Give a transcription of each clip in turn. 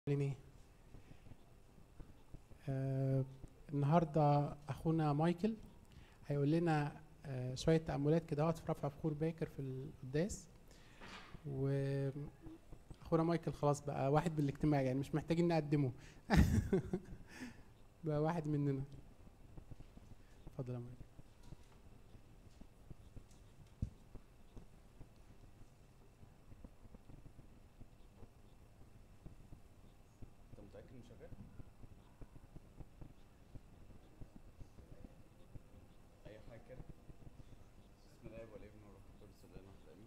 ليه آه النهارده اخونا مايكل هيقول لنا آه شويه تاملات كده في رفع بخور باكر في القداس واخونا مايكل خلاص بقى واحد بالاجتماع يعني مش محتاجين نقدمه بقى واحد مننا اتفضل يا مايكل انت متاكد انه شغال اي حاجه كده بسم الله والابن والروح القدس الاله الواحد امين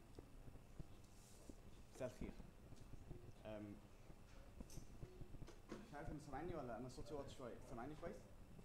مساء الخير أم، مش عارف انت سامعني ولا انا صوتي واطي شويه سامعني كويس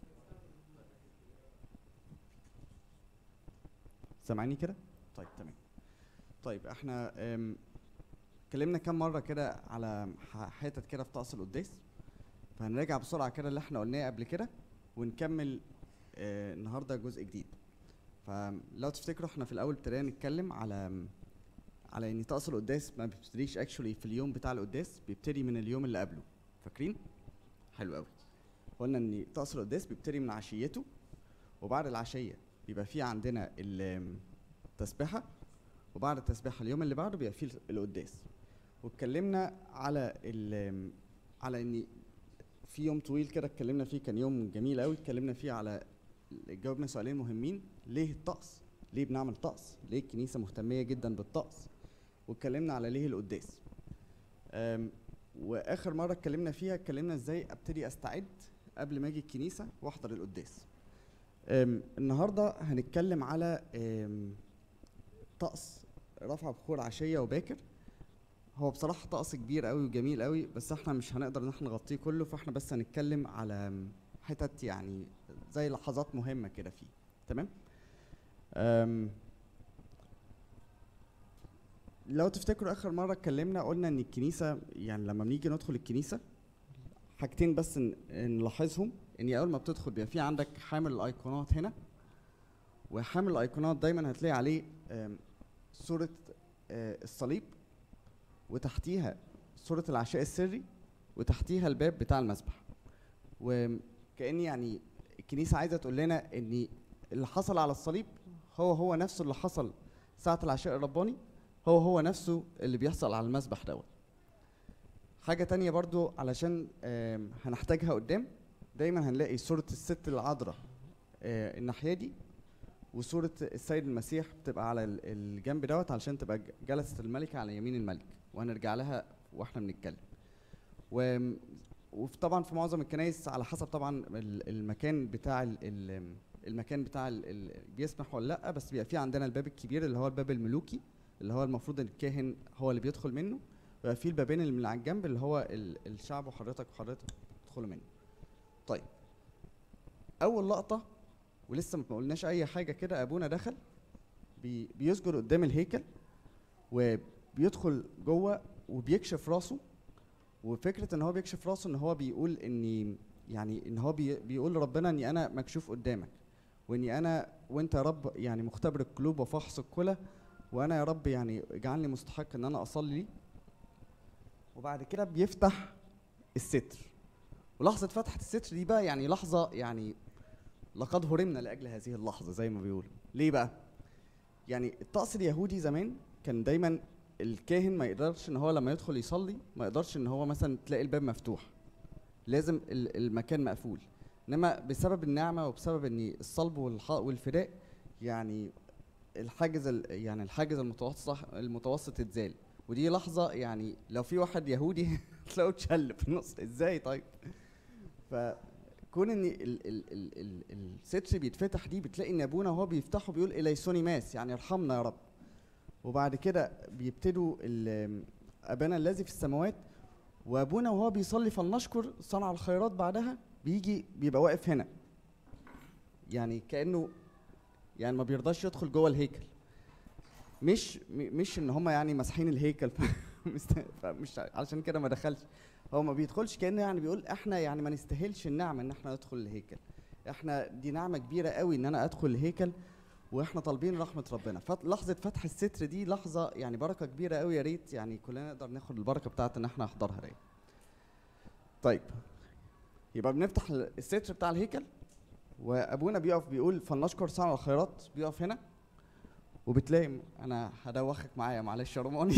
سامعني كده طيب تمام طيب احنا أم، اتكلمنا كام مره كده على ح- حتت كده في طقس القداس فهنراجع بسرعه كده اللي احنا قلناه قبل كده ونكمل آه النهارده جزء جديد فلو تفتكروا احنا في الاول ابتدينا نتكلم على على ان طقس القداس ما بيبتديش اكشولي في اليوم بتاع القداس بيبتدي من اليوم اللي قبله فاكرين حلو قوي قلنا ان طقس القداس بيبتدي من عشيته وبعد العشيه بيبقى فيه عندنا ال- التسبيحه وبعد التسبيحه اليوم اللي بعده بيبقى فيه القداس واتكلمنا على ال على ان في يوم طويل كده اتكلمنا فيه كان يوم جميل قوي اتكلمنا فيه على جاوبنا سؤالين مهمين ليه الطقس ليه بنعمل طقس ليه الكنيسه مهتميه جدا بالطقس واتكلمنا على ليه القداس أم، واخر مره اتكلمنا فيها اتكلمنا ازاي ابتدي استعد قبل ما اجي الكنيسه واحضر القداس أم، النهارده هنتكلم على أم، طقس رفع بخور عشيه وباكر هو بصراحة طقس كبير قوي وجميل قوي بس احنا مش هنقدر ان احنا نغطيه كله فاحنا بس هنتكلم على حتت يعني زي لحظات مهمة كده فيه تمام أم، لو تفتكروا اخر مرة اتكلمنا قلنا ان الكنيسة يعني لما بنيجي ندخل الكنيسة حاجتين بس ن- نلاحظهم ان اول ما بتدخل بيبقى في عندك حامل الايقونات هنا وحامل الايقونات دايما هتلاقي عليه أم، صورة آه، الصليب وتحتيها صورة العشاء السري وتحتيها الباب بتاع المسبح وكأن يعني الكنيسة عايزة تقول لنا ان اللي حصل على الصليب هو هو نفسه اللي حصل ساعة العشاء الرباني هو هو نفسه اللي بيحصل على المسبح دوت حاجة تانية برضو علشان آم، هنحتاجها قدام دايما هنلاقي صورة الست العذراء آه، الناحية دي وصورة السيد المسيح بتبقى على ال- الجنب دوت علشان تبقى ج- جلست الملكة على يمين الملك وهنرجع لها واحنا بنتكلم و وطبعا في معظم الكنائس على حسب طبعا ال- المكان بتاع ال- ال- المكان بتاع ال- ال- بيسمح ولا لا بس بيبقى في عندنا الباب الكبير اللي هو الباب الملوكي اللي هو المفروض ان الكاهن هو اللي بيدخل منه ويبقى في البابين اللي من على الجنب اللي هو ال- الشعب وحضرتك وحضرتك بتدخلوا منه طيب اول لقطه ولسه ما قلناش اي حاجه كده ابونا دخل بي بيسجد قدام الهيكل وبيدخل جوه وبيكشف راسه وفكره ان هو بيكشف راسه ان هو بيقول اني يعني ان هو بي بيقول لربنا اني انا مكشوف قدامك واني انا وانت يا رب يعني مختبر القلوب وفحص الكلى وانا يا رب يعني اجعلني مستحق ان انا اصلي وبعد كده بيفتح الستر ولحظه فتحه الستر دي بقى يعني لحظه يعني لقد هرمنا لاجل هذه اللحظه زي ما بيقولوا ليه بقى يعني الطقس اليهودي زمان كان دايما الكاهن ما يقدرش ان هو لما يدخل يصلي ما يقدرش ان هو مثلا تلاقي الباب مفتوح لازم ال- المكان مقفول انما بسبب النعمه وبسبب ان الصلب والح- والفداء يعني الحاجز ال- يعني الحاجز المتوسط المتوسط اتزال ودي لحظه يعني لو في واحد يهودي تلاقيه اتشل في النص ازاي طيب فكون ان ال ال ال ال الستر بيتفتح دي بتلاقي ان ابونا وهو بيفتحه بيقول اليسوني ماس يعني ارحمنا يا رب وبعد كده بيبتدوا ال- ابانا الذي في السماوات وابونا وهو بيصلي فلنشكر صنع الخيرات بعدها بيجي بيبقى واقف هنا يعني كانه يعني ما بيرضاش يدخل جوه الهيكل مش م- مش ان هم يعني ماسحين الهيكل ف- مست- فمش علشان كده ما دخلش هو ما بيدخلش كانه يعني بيقول احنا يعني ما نستاهلش النعمه ان احنا ندخل الهيكل احنا دي نعمه كبيره قوي ان انا ادخل الهيكل واحنا طالبين رحمه ربنا فلحظه فتح الستر دي لحظه يعني بركه كبيره قوي يا ريت يعني كلنا نقدر ناخد البركه بتاعت ان احنا نحضرها دي طيب يبقى بنفتح ال- الستر بتاع الهيكل وابونا بيقف بيقول فلنشكر صانع الخيرات بيقف هنا وبتلاقي انا هدوخك معايا معلش يا روماني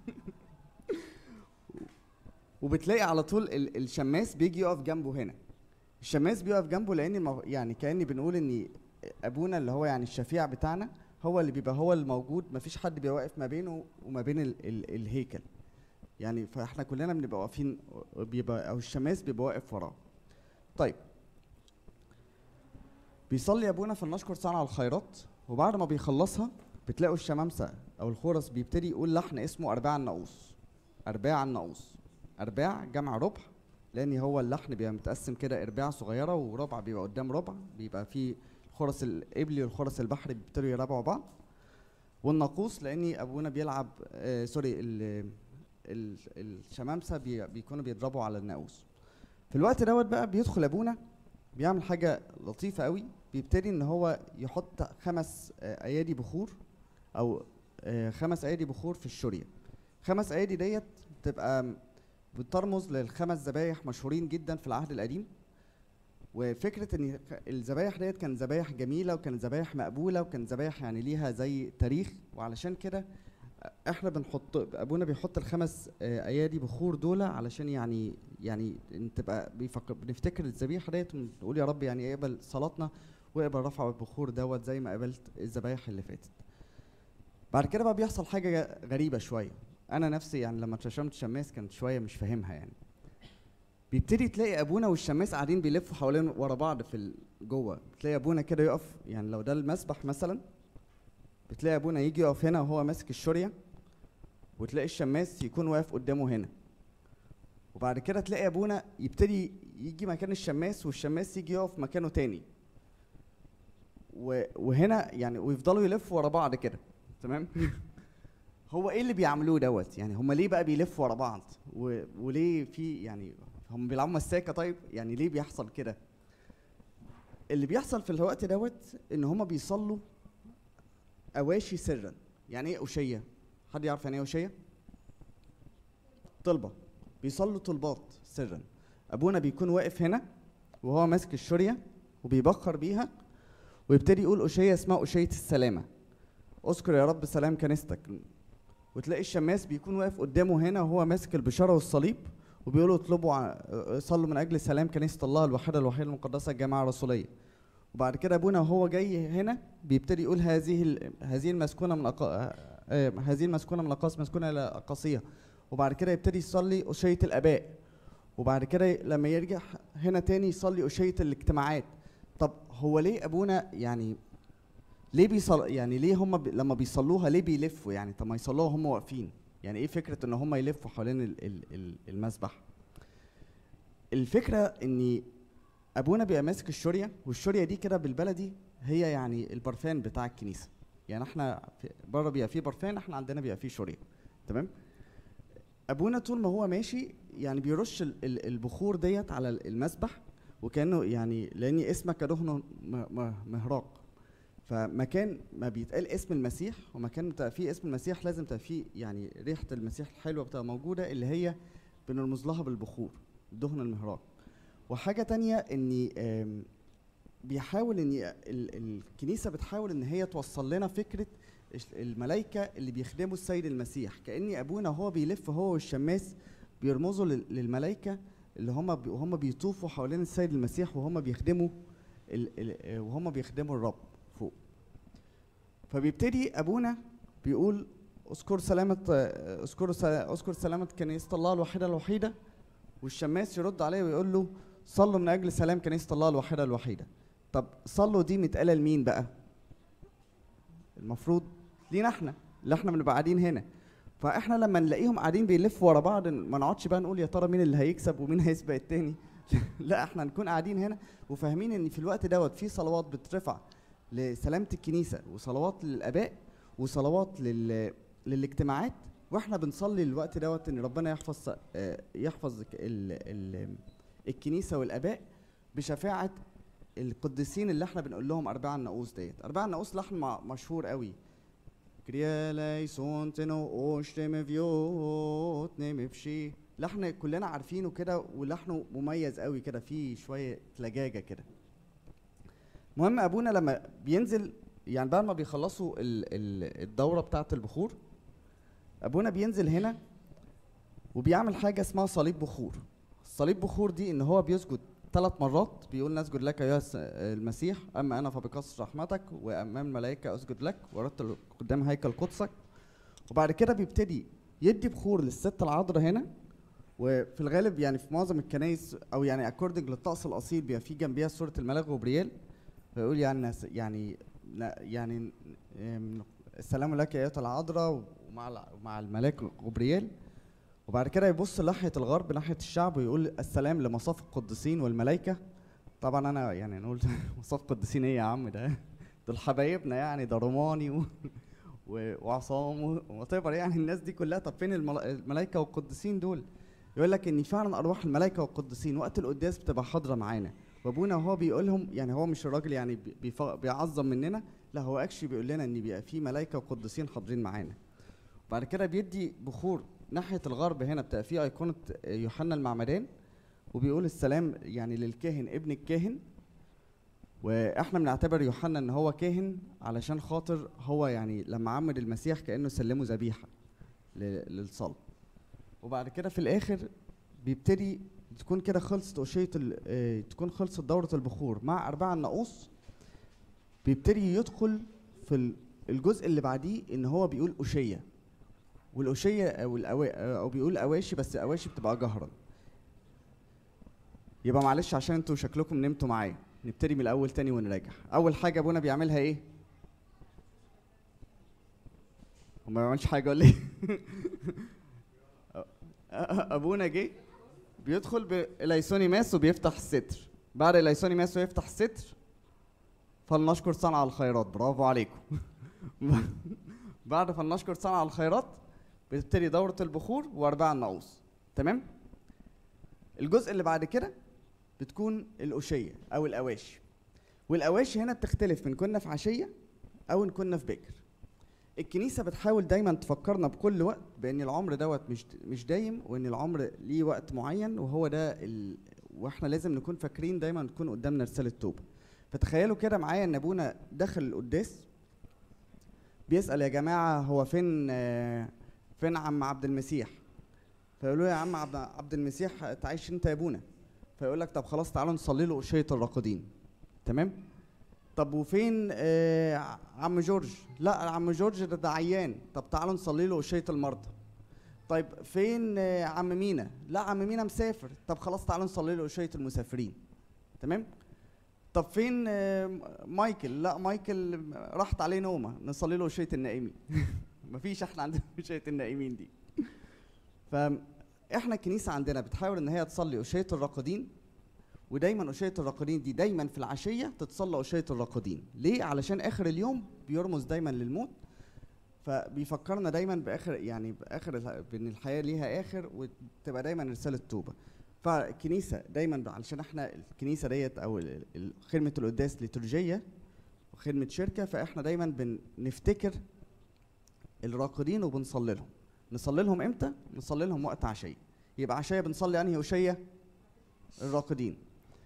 وبتلاقي على طول ال- الشماس بيجي يقف جنبه هنا الشماس بيقف جنبه لان المو... يعني كاني بنقول ان ابونا اللي هو يعني الشفيع بتاعنا هو اللي بيبقى هو الموجود مفيش حد بيبقى واقف ما بينه وما بين ال... ال... الهيكل يعني فاحنا كلنا بنبقى واقفين بيبقى او الشماس بيبقى واقف وراه طيب بيصلي ابونا فلنشكر صانع الخيرات وبعد ما بيخلصها بتلاقوا الشمامسه او الخورس بيبتدي يقول لحن اسمه ارباع الناقوس ارباع الناقوس ارباع جمع ربع لان هو اللحن بيبقى متقسم كده ارباع صغيره وربع بيبقى قدام ربع بيبقى فيه الخرس القبلي والخرس البحري بيبتدوا يرابعوا بعض والناقوس لاني ابونا بيلعب آه سوري ال- ال- الشمامسه بي بيكونوا بيضربوا على الناقوس في الوقت دوت بقى بيدخل ابونا بيعمل حاجه لطيفه قوي بيبتدي ان هو يحط خمس آه، ايادي بخور او آه، خمس ايادي بخور في الشوريه خمس ايادي ديت بتبقى م- بترمز للخمس ذبايح مشهورين جدا في العهد القديم وفكره ان ك- الذبايح ديت كانت ذبايح جميله وكانت ذبايح مقبوله وكانت ذبايح يعني ليها زي تاريخ وعلشان كده احنا بنحط ابونا بيحط الخمس آه، ايادي بخور دول علشان يعني يعني إن تبقى بيفكر بنفتكر الذبيحه ديت ونقول يا رب يعني اقبل صلاتنا واقبل رفع البخور دوت زي ما قبلت الذبايح اللي فاتت بعد كده بقى بيحصل حاجه غريبه شويه انا نفسي يعني لما اتشمت شماس كانت شويه مش فاهمها يعني بيبتدي تلاقي ابونا والشماس قاعدين بيلفوا حوالين ورا بعض في ال- جوه بتلاقي ابونا كده يقف يعني لو ده المسبح مثلا بتلاقي ابونا يجي يقف هنا وهو ماسك الشوريه وتلاقي الشماس يكون واقف قدامه هنا وبعد كده تلاقي ابونا يبتدي يجي مكان الشماس والشماس يجي يقف مكانه تاني و- وهنا يعني ويفضلوا يلفوا ورا بعض كده تمام هو ايه اللي بيعملوه دوت يعني هم ليه بقى بيلفوا ورا بعض و... وليه في يعني هم بيلعبوا مساكه طيب يعني ليه بيحصل كده اللي بيحصل في الوقت دوت ان هم بيصلوا اواشي سرا يعني ايه اوشيه حد يعرف يعني ايه اوشيه طلبه بيصلوا طلبات سرا ابونا بيكون واقف هنا وهو ماسك الشوريه وبيبخر بيها ويبتدي يقول اوشيه اسمها اوشيه السلامه اذكر يا رب سلام كنيستك وتلاقي الشماس بيكون واقف قدامه هنا وهو ماسك البشاره والصليب وبيقولوا اطلبوا ع- صلوا من اجل سلام كنيسه الله الوحيده الوحيده المقدسه الجماعه الرسوليه وبعد كده ابونا وهو جاي هنا بيبتدي يقول هذه ال- هذه المسكونه من أقا... آه، هذه المسكونه من اقاصي مسكونه الى اقاصيه وبعد كده يبتدي يصلي أشية الآباء وبعد كده ي- لما يرجع هنا تاني يصلي أشية الاجتماعات طب هو ليه أبونا يعني ليه بيصل يعني ليه هم ب... لما بيصلوها ليه بيلفوا يعني طب ما يصلوها هم واقفين يعني ايه فكرة ان هم يلفوا حوالين ال... ال... ال... المسبح الفكرة ان ابونا بيبقى ماسك الشورية والشورية دي كده بالبلدي هي يعني البرفان بتاع الكنيسة يعني احنا في- بره بيبقى فيه برفان احنا عندنا بيبقى فيه شورية تمام ابونا طول ما هو ماشي يعني بيرش ال- ال- البخور ديت على ال- المسبح وكانه يعني لان اسمك دهن م- م- مهراق فمكان ما بيتقال اسم المسيح ومكان بتبقى فيه اسم المسيح لازم تبقى فيه يعني ريحه المسيح الحلوه بتبقى موجوده اللي هي بنرمز لها بالبخور دهن المهراق وحاجه تانية ان آم، بيحاول ان ال- الكنيسه بتحاول ان هي توصل لنا فكره الش- الملائكه اللي بيخدموا السيد المسيح كان ابونا هو بيلف هو والشماس بيرمزوا لل- للملائكه اللي هم بي وهم بيطوفوا حوالين السيد المسيح وهم بيخدموا ال ال وهم بيخدموا الرب فوق فبيبتدي ابونا بيقول اذكر سلامة آه، اذكر سلا- اذكر سلامة كنيسة الله الوحيدة الوحيدة والشماس يرد عليه ويقول له صلوا من اجل سلام كنيسة الله الوحيدة الوحيدة طب صلوا دي متقالة لمين بقى؟ المفروض لينا احنا اللي احنا بنبقى قاعدين هنا فاحنا لما نلاقيهم قاعدين بيلفوا ورا بعض ما نقعدش بقى نقول يا ترى مين اللي هيكسب ومين هيسبق التاني لا احنا نكون قاعدين هنا وفاهمين ان في الوقت دوت في صلوات بترفع لسلامة الكنيسة وصلوات للآباء وصلوات لل... للاجتماعات واحنا بنصلي الوقت دوت ان ربنا يحفظ آه، يحفظ ال... ال... الكنيسة والآباء بشفاعة القديسين اللي احنا بنقول لهم أرباع النقوس ديت أرباع النقوس لحن مع- مشهور قوي كريا ليسون تنو اوشتم فيوت نم بشي لحن كلنا عارفينه كده ولحنه مميز قوي كده فيه شويه لجاجه كده المهم ابونا لما بينزل يعني بعد ما بيخلصوا ال- ال- الدوره بتاعه البخور ابونا بينزل هنا وبيعمل حاجه اسمها صليب بخور الصليب بخور دي ان هو بيسجد ثلاث مرات بيقول نسجد لك ايها الس- المسيح اما انا فبقصر رحمتك وامام الملائكه اسجد لك وردت قدام هيكل قدسك وبعد كده بيبتدي يدي بخور للست العذراء هنا وفي الغالب يعني في معظم الكنايس او يعني اكوردنج للطقس الاصيل بيبقى في جنبيها سوره الملاك غبريال فيقول يعني نس- يعني لا- يعني أم، السلام لك يا ايتها العذراء ومع الع- ومع الملاك غبريال وبعد كده يبص ناحيه الغرب ناحيه الشعب ويقول السلام لمصاف القديسين والملائكه طبعا انا يعني نقول مصاف القديسين ايه يا عم ده دول حبايبنا يعني ده روماني و... و- وعصام وطيبر يعني الناس دي كلها طب فين الملا- الملائكه والقديسين دول يقول لك ان فعلا ارواح الملائكه والقديسين وقت القداس بتبقى حاضره معانا وابونا وهو بيقولهم يعني هو مش الراجل يعني بي- بيف- بيعظم مننا لا هو اكشلي بيقول لنا ان بيبقى في ملائكه وقديسين حاضرين معانا بعد كده بيدي بخور ناحيه الغرب هنا بتبقى في ايقونه يوحنا المعمدان وبيقول السلام يعني للكاهن ابن الكاهن واحنا بنعتبر يوحنا ان هو كاهن علشان خاطر هو يعني لما عمد المسيح كانه سلمه ذبيحه ل- للصلب وبعد كده في الاخر بيبتدي تكون كده خلصت أشية ال- آه، تكون خلصت دورة البخور مع أربعة الناقوس بيبتدي يدخل في ال- الجزء اللي بعديه إن هو بيقول أشية والأشية أو الأوا... أو بيقول أواشي بس أواشي بتبقى جهرا يبقى معلش عشان انتوا شكلكم نمتوا معايا نبتدي من الأول تاني ونراجع أول حاجة أبونا بيعملها إيه؟ هو ما بيعملش حاجة ولا إيه؟ أبونا جه بيدخل بإليسوني ماس وبيفتح الستر بعد إليسوني ماس ويفتح الستر فلنشكر صنع الخيرات برافو عليكم بعد فلنشكر صنع الخيرات بتبتدي دورة البخور وأرباع النعوس تمام الجزء اللي بعد كده بتكون الأشية أو الأواشي والأواشي هنا بتختلف من كنا في عشية أو إن كنا في بكر الكنيسة بتحاول دايما تفكرنا بكل وقت بأن العمر دوت مش مش دايم وأن العمر ليه وقت معين وهو ده ال... واحنا لازم نكون فاكرين دايما تكون قدامنا رسالة توبة فتخيلوا كده معايا ان ابونا دخل القداس بيسأل يا جماعة هو فين آه، فين عم عبد المسيح فيقولوا له يا عم عبد عبد المسيح تعيش انت يا ابونا فيقول لك طب خلاص تعالوا نصلي له أشية الراقدين تمام طب وفين آه عم جورج لا عم جورج ده, ده عيان طب تعالوا نصلي له أشية المرضى طيب فين آه عم مينا لا عم مينا مسافر طب خلاص تعالوا نصلي له أشية المسافرين تمام طب فين آه، مايكل لا مايكل راحت عليه نومه نصلي له أشية النائمين مفيش احنا عندنا أشية النائمين دي فاحنا الكنيسه عندنا بتحاول ان هي تصلي أشية الراقدين ودايما أشية الراقدين دي دايما في العشيه تتصلى أشية الراقدين ليه علشان اخر اليوم بيرمز دايما للموت فبيفكرنا دايما باخر يعني باخر الح- بان الحياه ليها اخر وتبقى دايما رساله توبه فالكنيسه دايما علشان احنا الكنيسه ديت او ال- ال- خدمه القداس ليتورجيه وخدمه شركه فاحنا دايما بنفتكر الراقدين وبنصلي لهم نصلي لهم امتى نصلي لهم وقت عشيه يبقى عشيه بنصلي انهي عشيه الراقدين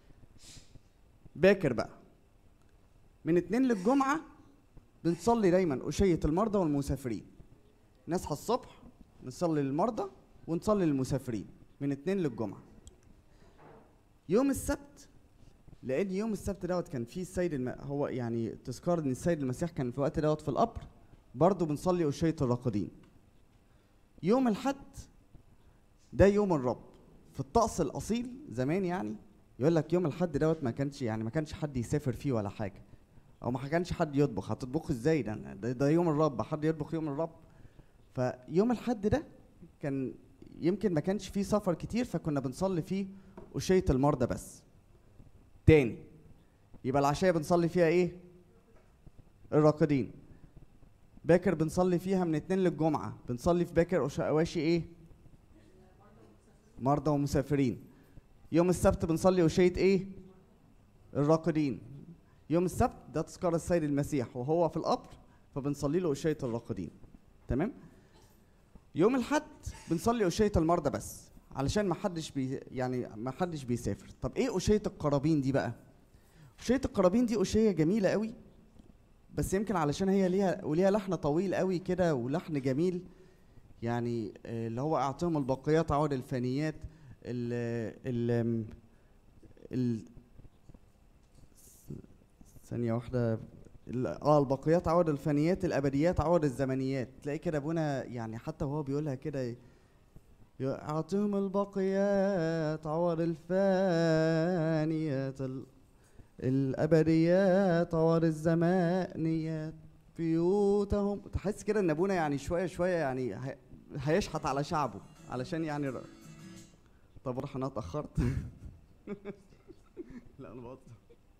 باكر بقى من اتنين للجمعه بنصلي دايما أشية المرضى والمسافرين نصحى الصبح نصلي للمرضى ونصلي للمسافرين من اتنين للجمعة يوم السبت لأن يوم السبت دوت كان فيه السيد الم... هو يعني تذكار إن السيد المسيح كان في الوقت دوت في القبر برضه بنصلي أشية الراقدين يوم الحد ده يوم الرب في الطقس الأصيل زمان يعني يقول لك يوم الحد دوت ما كانش يعني ما كانش حد يسافر فيه ولا حاجة او ما كانش حد يطبخ هتطبخ ازاي ده ده, ده يوم الرب حد يطبخ يوم الرب فيوم الحد ده كان يمكن ما كانش فيه سفر كتير فكنا بنصلي فيه أشية المرضى بس تاني يبقى العشاء بنصلي فيها ايه الراقدين باكر بنصلي فيها من اتنين للجمعة بنصلي في باكر أش- أواشي ايه مرضى ومسافرين يوم السبت بنصلي أشية ايه الراقدين يوم السبت ده تذكار السيد المسيح وهو في القبر فبنصلي له أشية الراقدين تمام يوم الحد بنصلي أشية المرضى بس علشان ما حدش بي يعني ما حدش بيسافر طب ايه أشية القرابين دي بقى أشية القرابين دي أشية جميلة قوي بس يمكن علشان هي ليها وليها لحن طويل قوي كده ولحن جميل يعني آه، اللي هو اعطيهم الباقيات عوض الفانيات ال ال ال ثانية واحدة ال- اه الباقيات عوض الفانيات الابديات عوض الزمنيات تلاقي كده ابونا يعني حتى وهو بيقولها كده ي- اعطيهم الباقيات عوض الفانيات ال- الابديات عوض الزمانيات بيوتهم تحس كده ان ابونا يعني شويه شويه يعني هي- هيشحت على شعبه علشان يعني ر- طب روح انا اتاخرت لا انا بهزر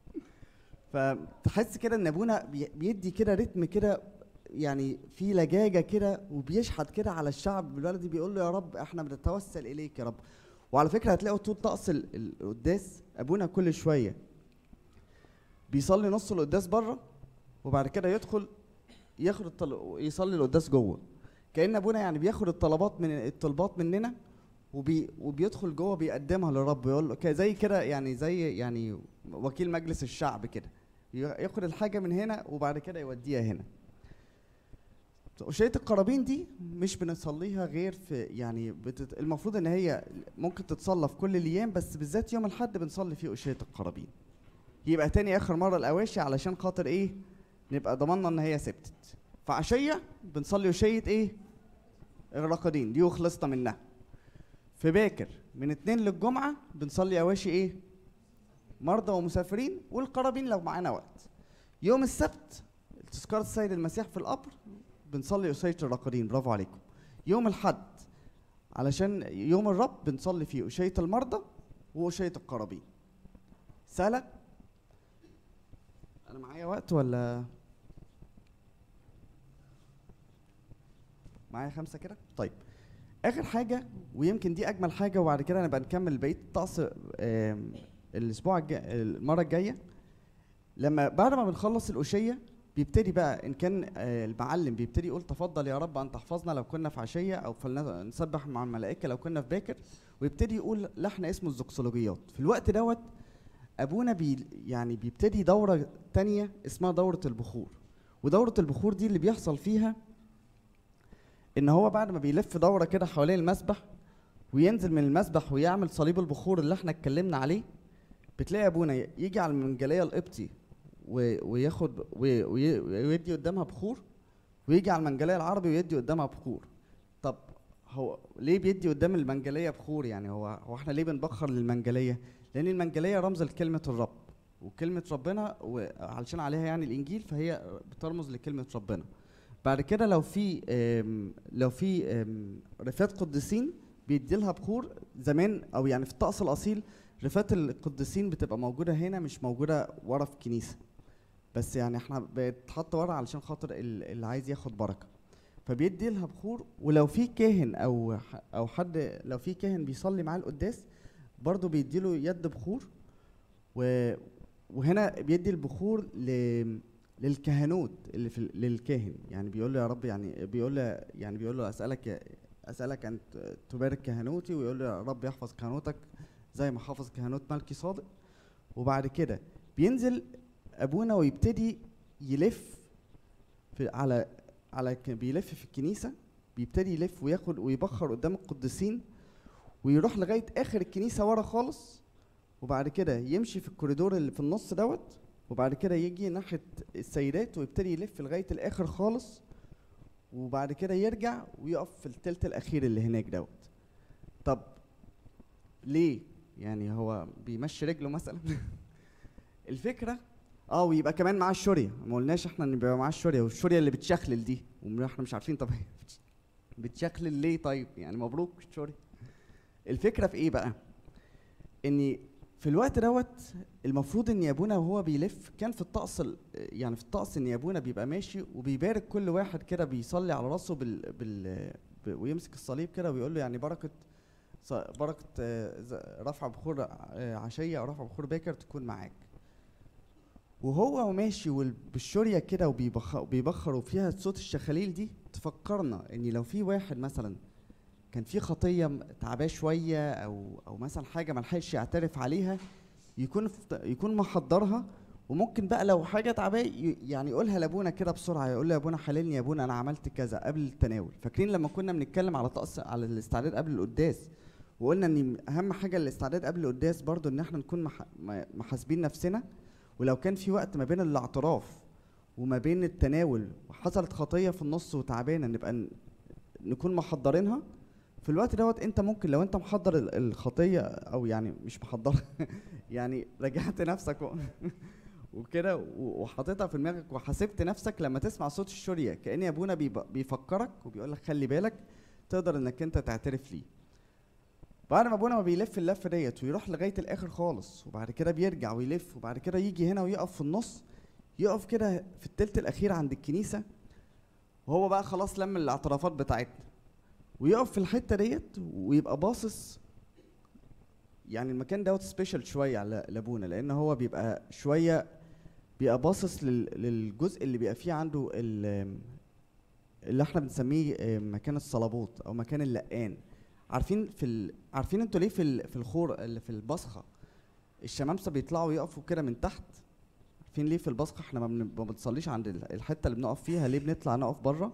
فتحس كده ان ابونا بي- بيدي كده رتم كده يعني في لجاجه كده وبيشحت كده على الشعب البلدي بيقول له يا رب احنا بنتوسل اليك يا رب وعلى فكره هتلاقوا طول طقس ال- القداس ابونا كل شويه بيصلي نص القداس بره وبعد كده يدخل ياخد الطل... يصلي القداس جوه كان ابونا يعني بياخد الطلبات من الطلبات مننا وبي... وبيدخل جوه بيقدمها للرب يقول له ك- زي كده يعني زي يعني وكيل مجلس الشعب كده ي- ياخد الحاجه من هنا وبعد كده يوديها هنا أشية القرابين دي مش بنصليها غير في يعني بتت... المفروض ان هي ممكن تتصلى في كل الايام بس بالذات يوم الاحد بنصلي فيه أشية القرابين يبقى تاني اخر مره الاواشي علشان خاطر ايه نبقى ضمننا ان هي ثبتت فعشيه بنصلي وشيه ايه الرقدين دي وخلصنا منها في باكر من اتنين للجمعه بنصلي اواشي ايه مرضى ومسافرين والقرابين لو معانا وقت يوم السبت تذكار السيد المسيح في القبر بنصلي أشية الرقدين برافو عليكم يوم الحد علشان يوم الرب بنصلي فيه أشية المرضى وأشية القرابين سهلة انا معايا وقت ولا معايا خمسة كده طيب اخر حاجة ويمكن دي اجمل حاجة وبعد كده نبقى نكمل بقية الطقس آم، الاسبوع الجاي المرة الجاية لما بعد ما بنخلص الأشية بيبتدي بقى ان كان آه، المعلم بيبتدي يقول تفضل يا رب ان تحفظنا لو كنا في عشيه او فلنسبح مع الملائكه لو كنا في باكر ويبتدي يقول لحن اسمه الزقسولوجيات في الوقت دوت ابونا بي يعني بيبتدي دوره تانية اسمها دوره البخور ودوره البخور دي اللي بيحصل فيها ان هو بعد ما بيلف دوره كده حوالين المسبح وينزل من المسبح ويعمل صليب البخور اللي احنا اتكلمنا عليه بتلاقي ابونا يجي على المنجليه القبطي و- وياخد و- وي- ويدي قدامها بخور ويجي على المنجليه العربي ويدي قدامها بخور طب هو ليه بيدي قدام المنجليه بخور يعني هو هو احنا ليه بنبخر للمنجليه لان المنجليه رمز لكلمه الرب وكلمه ربنا وعلشان عليها يعني الانجيل فهي بترمز لكلمه ربنا بعد كده لو في آم، لو في آم، رفات قديسين بيدي لها بخور زمان او يعني في الطقس الاصيل رفات القديسين بتبقى موجوده هنا مش موجوده ورا في الكنيسه بس يعني احنا بتحط ورا علشان خاطر ال- اللي عايز ياخد بركه فبيدي لها بخور ولو في كاهن او ح- او حد لو في كاهن بيصلي معاه القداس برضه بيدي له يد بخور و وهنا بيدي البخور ل للكهنوت اللي في ال- للكاهن يعني بيقول له يا رب يعني بيقول له يعني بيقول له اسالك يا- اسالك ان ت- تبارك كهنوتي ويقول له يا رب يحفظ كهنوتك زي ما حفظ كهنوت ملكي صادق وبعد كده بينزل ابونا ويبتدي يلف في على على ك- بيلف في الكنيسه بيبتدي يلف وياخد ويبخر قدام القديسين ويروح لغايه اخر الكنيسه ورا خالص وبعد كده يمشي في الكوريدور اللي في النص دوت وبعد كده يجي ناحيه السيدات ويبتدي يلف لغايه الاخر خالص وبعد كده يرجع ويقف في التلت الاخير اللي هناك دوت طب ليه يعني هو بيمشي رجله مثلا الفكره اه ويبقى كمان معاه الشوريه ما قلناش احنا ان بيبقى معاه الشوريه والشوريه اللي بتشخلل دي واحنا مش عارفين طب هي بتشخلل ليه طيب يعني مبروك الشوريه الفكره في ايه بقى ان في الوقت دوت المفروض ان ابونا وهو بيلف كان في الطقس ال- يعني في الطقس ان ابونا بيبقى ماشي وبيبارك كل واحد كده بيصلي على راسه بال, بال ب- ويمسك الصليب كده ويقول له يعني بركه ص- بركه آه، ز- رفع بخور آه، عشيه او رفع بخور باكر تكون معاك وهو ماشي وال- بالشوريه كده وبيبخ- وبيبخر وفيها صوت الشخاليل دي تفكرنا ان لو في واحد مثلا كان في خطيه م- تعباه شويه او او مثلا حاجه ما لحقش يعترف عليها يكون فت- يكون محضرها وممكن بقى لو حاجه تعباه ي- يعني يقولها لابونا كده بسرعه يقول له يا ابونا حللني يا ابونا انا عملت كذا قبل التناول فاكرين لما كنا بنتكلم على طقس على الاستعداد قبل القداس وقلنا ان اهم حاجه الاستعداد قبل القداس برضو ان احنا نكون مح- م- محاسبين نفسنا ولو كان في وقت ما بين الاعتراف وما بين التناول وحصلت خطيه في النص وتعبانه نبقى ن- نكون محضرينها في الوقت دوت انت ممكن لو انت محضر ال- الخطيه او يعني مش محضر يعني رجعت نفسك و- وكده و- وحاططها في دماغك وحاسبت نفسك لما تسمع صوت الشوريه كان ابونا بيب- بيفكرك وبيقول لك خلي بالك تقدر انك انت تعترف ليه بعد ما ابونا ما بيلف اللفه ديت ويروح لغايه الاخر خالص وبعد كده بيرجع ويلف وبعد كده يجي هنا ويقف في النص يقف كده في التلت الاخير عند الكنيسه وهو بقى خلاص لم الاعترافات بتاعتنا ويقف في الحته ديت ويبقى باصص يعني المكان دوت سبيشال شويه على لابونا لان هو بيبقى شويه بيبقى باصص لل- للجزء اللي بيبقى فيه عنده ال- اللي احنا بنسميه آه، مكان الصلبوت او مكان اللقان عارفين في ال... عارفين انتوا ليه في ال... في الخور اللي في البصخه الشمامسه بيطلعوا يقفوا كده من تحت عارفين ليه في البصخه احنا ما, بن... ما بنصليش عند ال- الحته اللي بنقف فيها ليه بنطلع نقف بره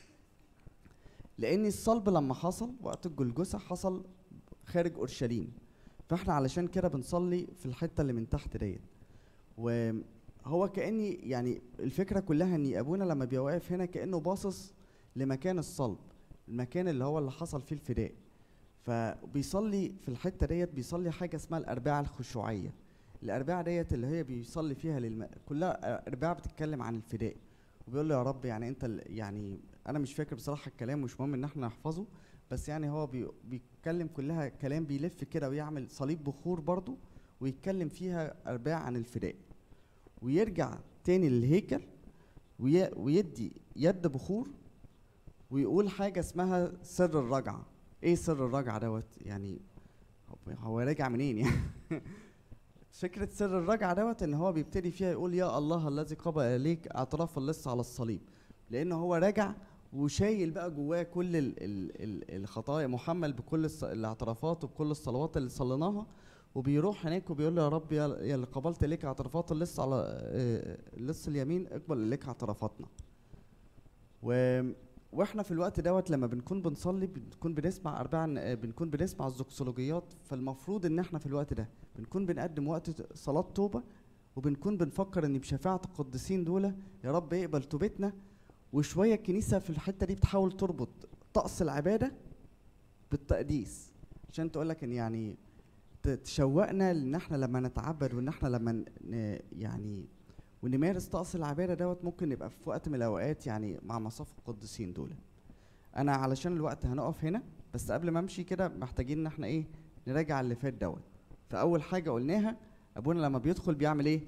لان الصلب لما حصل وقت الجلجسه حصل خارج اورشليم فاحنا علشان كده بنصلي في الحته اللي من تحت ديت وهو كاني يعني الفكره كلها ان ابونا لما بيبقى واقف هنا كانه باصص لمكان الصلب المكان اللي هو اللي حصل فيه الفداء فبيصلي في الحته ديت بيصلي حاجه اسمها الارباع الخشوعيه الارباع ديت اللي هي بيصلي فيها للم... كلها ارباع بتتكلم عن الفداء وبيقول له يا رب يعني انت ال- يعني انا مش فاكر بصراحه الكلام مش مهم ان احنا نحفظه بس يعني هو بي... بيتكلم كلها كلام بيلف كده ويعمل صليب بخور برضه ويتكلم فيها ارباع عن الفداء ويرجع تاني للهيكل وي... ويدي يد بخور ويقول حاجه اسمها سر الرجعه ايه سر الرجعه دوت يعني هو- هو راجع منين يعني فكرة سر الرجعة دوت ان هو بيبتدي فيها يقول يا الله الذي قبل اليك اعتراف اللص على الصليب لان هو راجع وشايل بقى جواه كل ال ال ال الخطايا محمل بكل الص- الاعترافات وبكل الصلوات اللي صليناها وبيروح هناك وبيقول له يا رب يا يا اللي قبلت اليك اعترافات اللص على آه، اللص اليمين اقبل اليك اعترافاتنا و واحنا في الوقت دوت لما بنكون بنصلي بنكون بنسمع اربع آه، بنكون بنسمع الزوكسولوجيات فالمفروض ان احنا في الوقت ده بنكون بنقدم وقت ت- صلاة توبة وبنكون بنفكر ان بشفاعة القديسين دول يا رب اقبل توبتنا وشوية الكنيسة في الحتة دي بتحاول تربط طقس العبادة بالتقديس عشان تقول لك ان يعني ت- تشوقنا ان احنا لما نتعبد وان احنا لما ن- ن- يعني ونمارس طقس العبادة دوت ممكن نبقى في وقت من الاوقات يعني مع مصاف القديسين دول انا علشان الوقت هنقف هنا بس قبل ما امشي كده محتاجين ان احنا ايه نراجع اللي فات دوت فاول حاجه قلناها ابونا لما بيدخل بيعمل ايه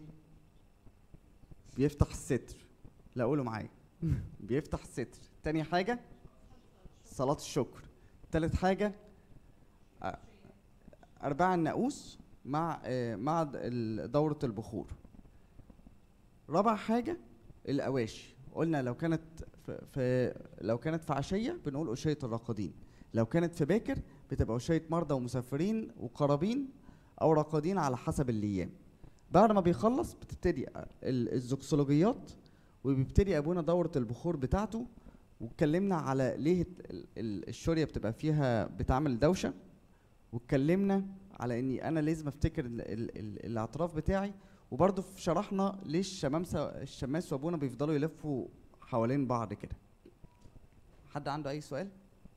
بيفتح الستر لا قولوا معايا بيفتح الستر تاني حاجه صلاه الشكر تالت حاجه أ- ارباع الناقوس مع آه، مع د- ال- دوره البخور رابع حاجه الاواشي قلنا لو كانت في, في لو كانت في عشيه بنقول اشيه الراقدين لو كانت في باكر بتبقى اشيه مرضى ومسافرين وقرابين او راقدين على حسب الايام بعد ما بيخلص بتبتدي ال- الزوكسولوجيات وبيبتدي ابونا دوره البخور بتاعته واتكلمنا على ليه ال- ال- الشوريه بتبقى فيها بتعمل دوشه واتكلمنا على اني انا لازم افتكر ال ال ال الاعتراف بتاعي وبرضه شرحنا ليه الشمامسه الشماس وابونا بيفضلوا يلفوا حوالين بعض كده حد عنده اي سؤال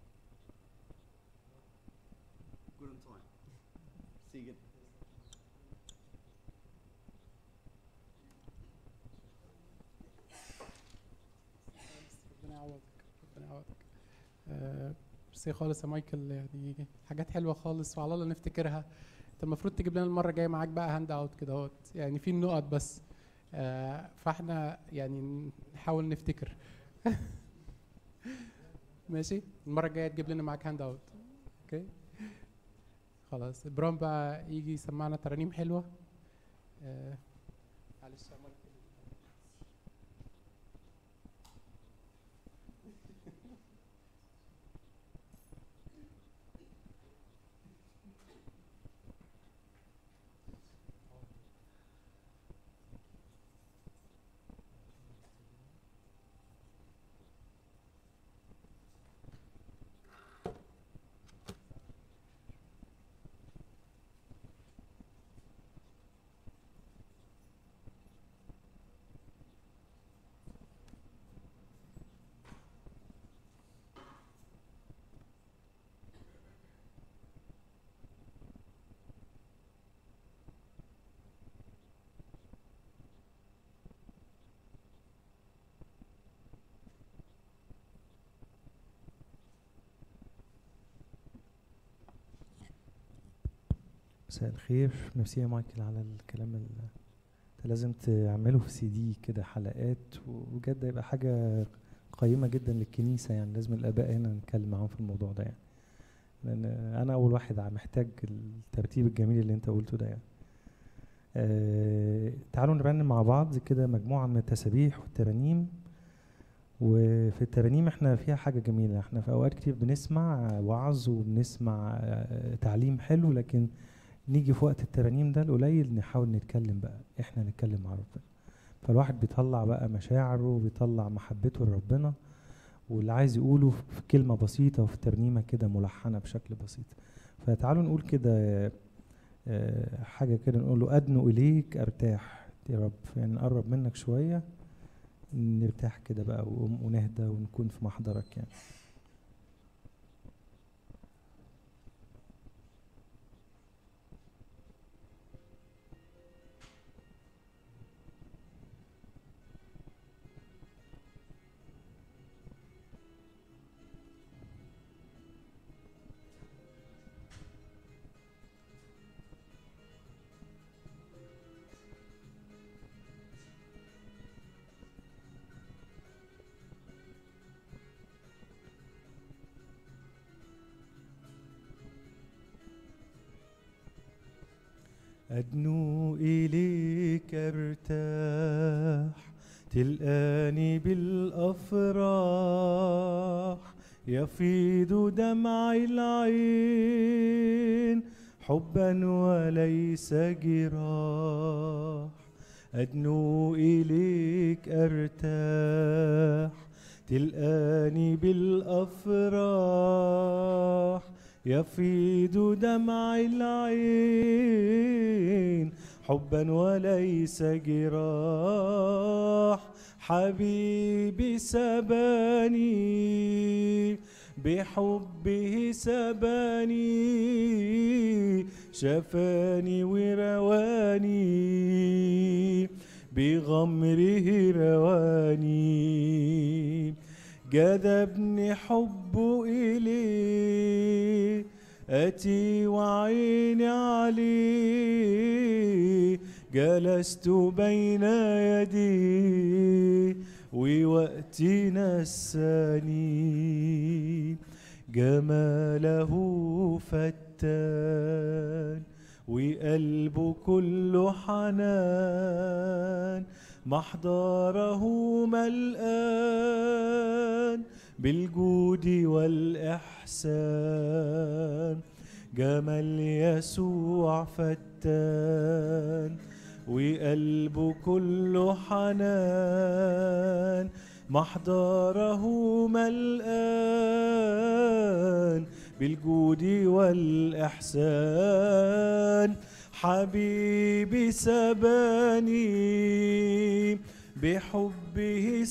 ربنا يعوضك ربنا يعوضك آه، ميرسي خالص يا مايكل يعني حاجات حلوه خالص وعلى الله نفتكرها انت المفروض تجيب لنا المره الجايه معاك بقى هاند اوت كده اهوت يعني في النقط بس آه، فاحنا يعني نحاول نفتكر ماشي المره الجايه تجيب لنا معاك هاند اوت اوكي خلاص ابراهيم بقى يجي يسمعنا ترانيم حلوه آه، معلش يا مايكل مساء الخير ميرسي يا مايكل على الكلام اللي انت لازم تعمله في سي دي كده حلقات وبجد يبقى حاجة قيمة جدا للكنيسة يعني لازم الآباء هنا نتكلم معاهم في الموضوع ده يعني لأن أنا أول واحد محتاج الترتيب الجميل اللي أنت قلته ده يعني آه تعالوا نرنم مع بعض كده مجموعة من التسابيح والترانيم وفي الترانيم احنا فيها حاجة جميلة احنا في أوقات كتير بنسمع وعظ وبنسمع آه تعليم حلو لكن نيجي في وقت الترانيم ده القليل نحاول نتكلم بقى احنا نتكلم مع ربنا فالواحد بيطلع بقى مشاعره وبيطلع محبته لربنا واللي عايز يقوله في كلمة بسيطة وفي ترنيمة كده ملحنة بشكل بسيط فتعالوا نقول كده حاجة كده نقول له أدنو إليك أرتاح يا رب يعني نقرب منك شوية نرتاح كده بقى ونهدى ونكون في محضرك يعني أدنو إليك ارتاح تلقاني بالأفراح يفيض دمع العين حبا وليس جراح أدنو إليك أرتاح تلقاني بالأفراح يفيض دمع العين حبا وليس جراح حبيبي سباني بحبه سباني شفاني ورواني بغمره رواني جذبني حبه إليه أتي وعيني عليه جلست بين يديه ووقتي نساني جماله فتان وقلبه كله حنان محضره ملآن بالجود والإحسان جمال يسوع فتان وقلبه كله حنان محضره ملآن بالجود والإحسان حبيبي سباني بحبه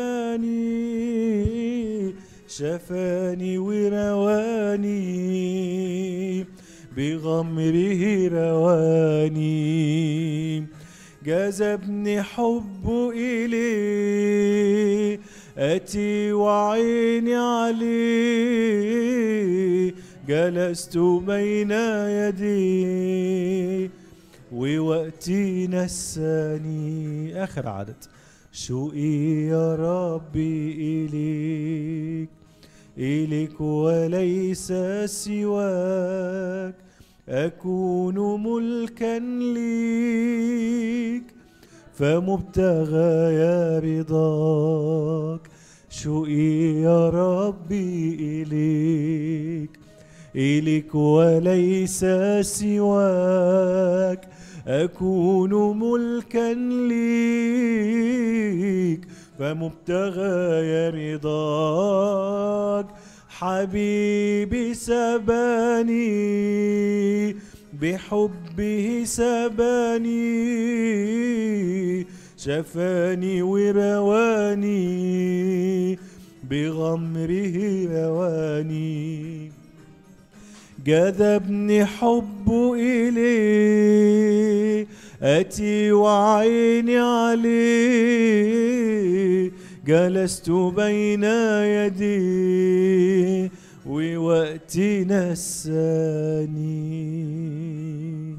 سباني شفاني ورواني بغمره رواني جذبني حبه إليه أتي وعيني عليه جلست بين يديه ووقتي نساني آخر عدد شوقي يا ربي إليك إليك وليس سواك أكون ملكا ليك فمبتغى يا رضاك شوقي يا ربي إليك إليك وليس سواك أكون ملكا ليك فمبتغى يا رضاك حبيبي سباني بحبه سباني شفاني ورواني بغمره رواني جذبني حبه إليه أتي وعيني عليه جلست بين يديه ووقتي نساني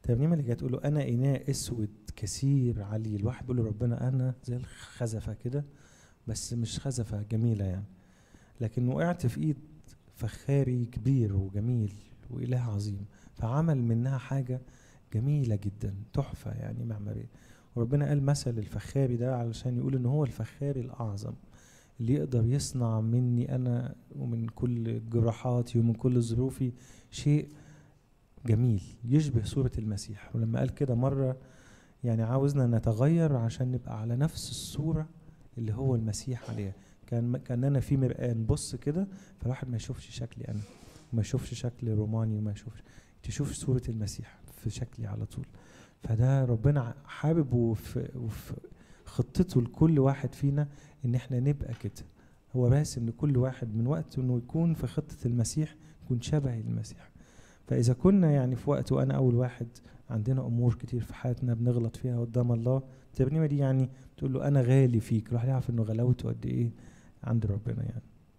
الترنيمه اللي جايه تقول له انا اناء اسود كثير علي الواحد بيقول لربنا انا زي الخزفه كده بس مش خزفه جميله يعني لكن وقعت في ايد فخاري كبير وجميل واله عظيم فعمل منها حاجه جميله جدا تحفه يعني معماريه وربنا قال مثل الفخاري ده علشان يقول ان هو الفخاري الاعظم اللي يقدر يصنع مني انا ومن كل جراحاتي ومن كل ظروفي شيء جميل يشبه صورة المسيح ولما قال كده مرة يعني عاوزنا نتغير عشان نبقى على نفس الصورة اللي هو المسيح عليها كان كأننا في مرآة نبص كده فالواحد ما يشوفش شكلي أنا وما يشوفش شكل روماني وما يشوفش تشوف صورة المسيح في شكلي على طول فده ربنا حابب وفي, وفي خطته لكل واحد فينا ان احنا نبقى كده هو راسم لكل واحد من وقت انه يكون في خطة المسيح يكون شبه المسيح فإذا كنا يعني في وقت وأنا أول واحد عندنا أمور كتير في حياتنا بنغلط فيها قدام الله الترنيمة دي يعني تقول له أنا غالي فيك الواحد يعرف إنه غلاوته قد إيه عند ربنا يعني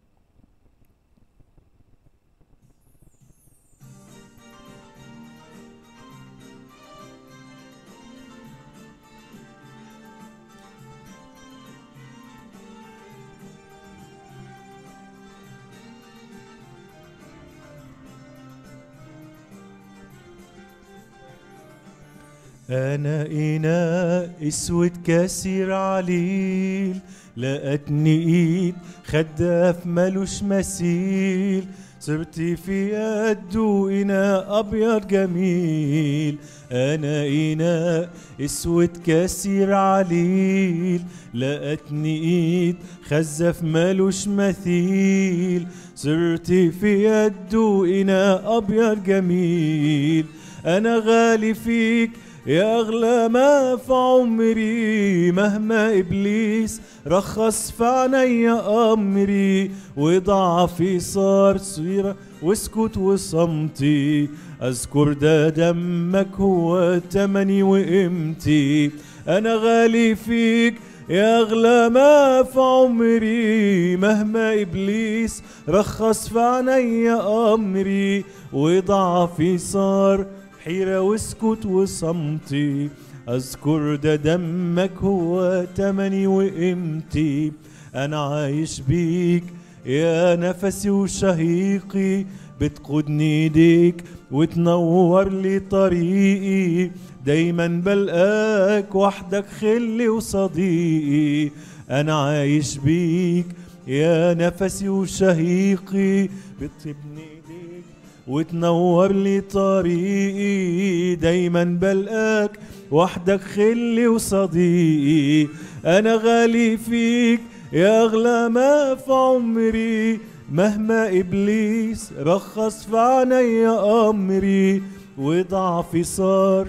أنا إناء أسود كثير عليل لقتني إيد خداف ملوش مثيل صرت في قده إناء أبيض جميل أنا إناء أسود كثير عليل لقتني إيد خزف ملوش مثيل صرت في قده إناء أبيض جميل أنا غالي فيك يا أغلى ما في عمري مهما إبليس رخص في عينيا أمري وضعفي صار صيرة واسكت وصمتي أذكر ده دمك هو تمني وقيمتي أنا غالي فيك يا أغلى ما في عمري مهما إبليس رخص في عينيا أمري وضعفي صار حيرة واسكت وصمتي أذكر ده دمك هو تمني وقيمتي أنا عايش بيك يا نفسي وشهيقي بتقودني ايديك وتنور لي طريقي دايما بلقاك وحدك خلي وصديقي انا عايش بيك يا نفسي وشهيقي بتبني ايديك وتنور لي طريقي دايما بلقاك وحدك خلي وصديقي انا غالي فيك يا اغلى ما في عمري مهما ابليس رخص في عينيا امري وضعفي صار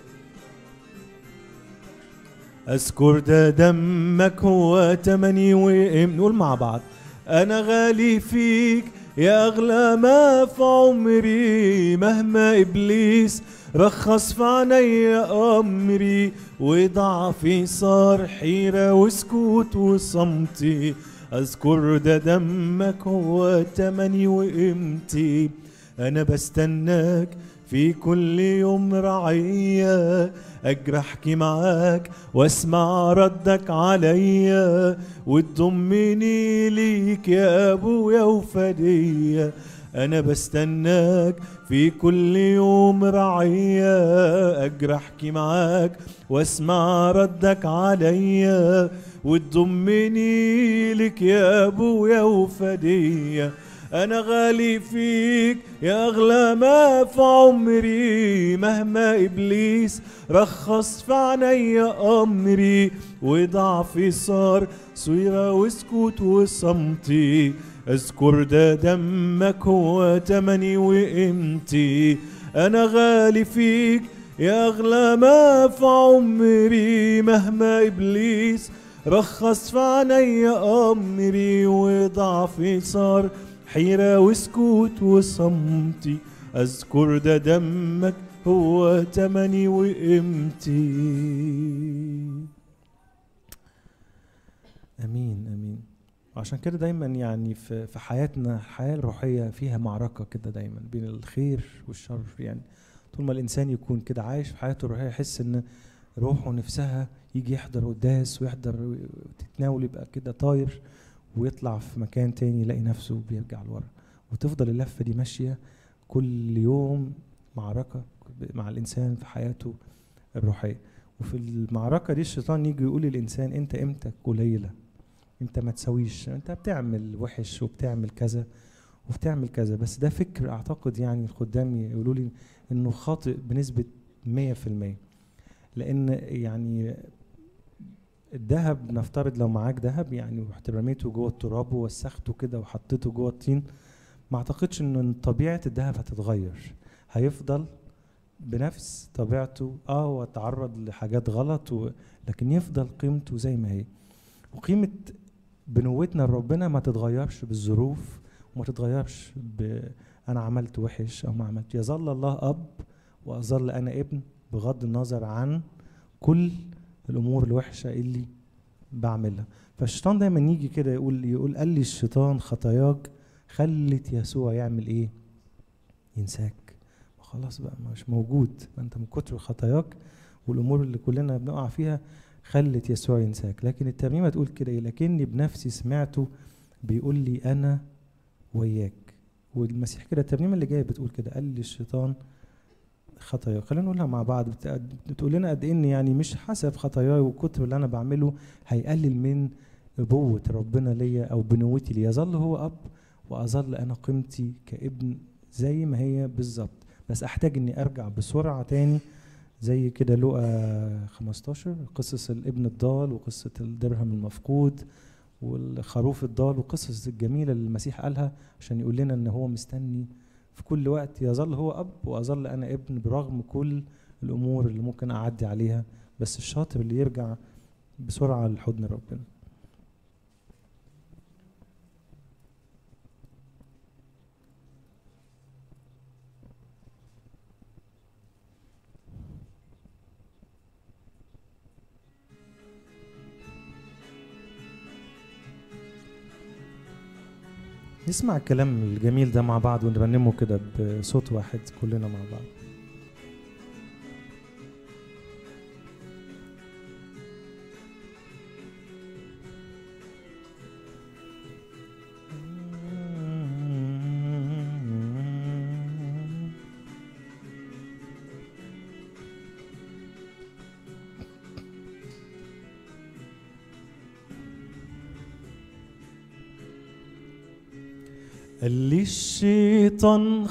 اذكر ده دمك هو تمني وقم نقول مع بعض انا غالي فيك يا اغلى ما في عمري مهما ابليس رخص في عينيا امري وضعفي صار حيره وسكوت وصمتي اذكر ده دمك هو تمني وقيمتي انا بستناك في كل يوم رعية أجري أحكي معاك واسمع ردك عليا وتضمني ليك يا أبويا وفدية أنا بستناك في كل يوم رعية أجري أحكي معاك واسمع ردك عليا وتضمني لك يا أبويا وفدية أنا غالي فيك يا أغلى ما في عمري مهما إبليس رخص في عينيا أمري وضعفي صار صيرة وسكوت وصمتي اذكر ده دمك هو تمني وقيمتي أنا غالي فيك يا أغلى ما في عمري مهما إبليس رخص في عينيا أمري وضعفي صار حيرة وسكوت وصمتي أذكر ده دمك هو تمني وقيمتي امين امين وعشان كده دايما يعني في في حياتنا الحياه الروحيه فيها معركه كده دايما بين الخير والشر يعني طول ما الانسان يكون كده عايش في حياته الروحيه يحس ان روحه نفسها يجي يحضر قداس ويحضر تتناول يبقى كده طاير ويطلع في مكان تاني يلاقي نفسه بيرجع لورا وتفضل اللفه دي ماشيه كل يوم معركه مع الانسان في حياته الروحيه وفي المعركه دي الشيطان يجي يقول للانسان انت قيمتك قليله انت ما تسويش انت بتعمل وحش وبتعمل كذا وبتعمل كذا بس ده فكر اعتقد يعني الخدام يقولوا لي انه خاطئ بنسبه 100% لان يعني الذهب نفترض لو معاك ذهب يعني ورحت رميته جوه التراب ووسخته كده وحطيته جوه الطين ما اعتقدش ان طبيعه الذهب هتتغير هيفضل بنفس طبيعته اه هو اتعرض لحاجات غلط و... لكن يفضل قيمته زي ما هي وقيمه بنوتنا لربنا ما تتغيرش بالظروف وما تتغيرش ب انا عملت وحش او ما عملت يظل الله اب واظل انا ابن بغض النظر عن كل الامور الوحشه اللي بعملها فالشيطان دايما يجي كده يقول يقول قال لي الشيطان خطاياك خلت يسوع يعمل ايه ينساك خلاص بقى مش موجود ما انت من كتر خطاياك والامور اللي كلنا بنقع فيها خلت يسوع ينساك لكن الترنيمه تقول كده ايه لكني بنفسي سمعته بيقول لي انا وياك والمسيح كده الترنيمه اللي جايه بتقول كده قال لي الشيطان خطايا خلينا نقولها مع بعض بتقول لنا قد ان يعني مش حسب خطاياي وكتر اللي انا بعمله هيقلل من ابوه ربنا ليا او بنوتي ليا يظل هو اب واظل انا قيمتي كابن زي ما هي بالظبط بس احتاج اني ارجع بسرعه تاني زي كده لقى 15 قصص الابن الضال وقصه الدرهم المفقود والخروف الضال والقصص الجميله اللي المسيح قالها عشان يقول لنا ان هو مستني في كل وقت يظل هو اب واظل انا ابن برغم كل الامور اللي ممكن اعدي عليها بس الشاطر اللي يرجع بسرعه لحضن ربنا نسمع الكلام الجميل ده مع بعض ونرنمه كده بصوت واحد كلنا مع بعض قال لي الشيطان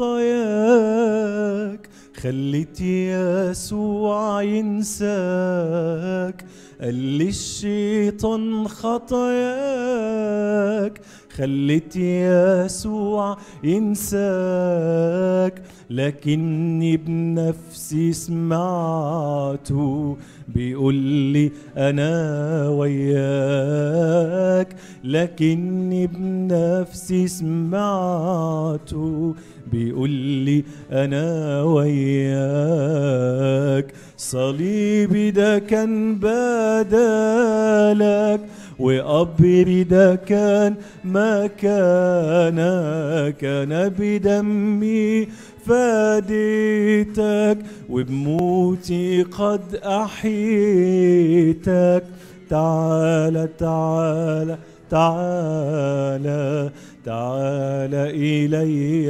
خطاياك خلت يسوع ينساك قال لي الشيطان خطاياك خلت يسوع ينساك لكني بنفسي سمعته بيقول لي انا وياك لكني بنفسي سمعته بيقول لي انا وياك صليبي ده كان بدالك وقبري ده كان مكانك انا بدمي فاديتك وبموتي قد احيتك تعالى تعالى تعالى تعالى الي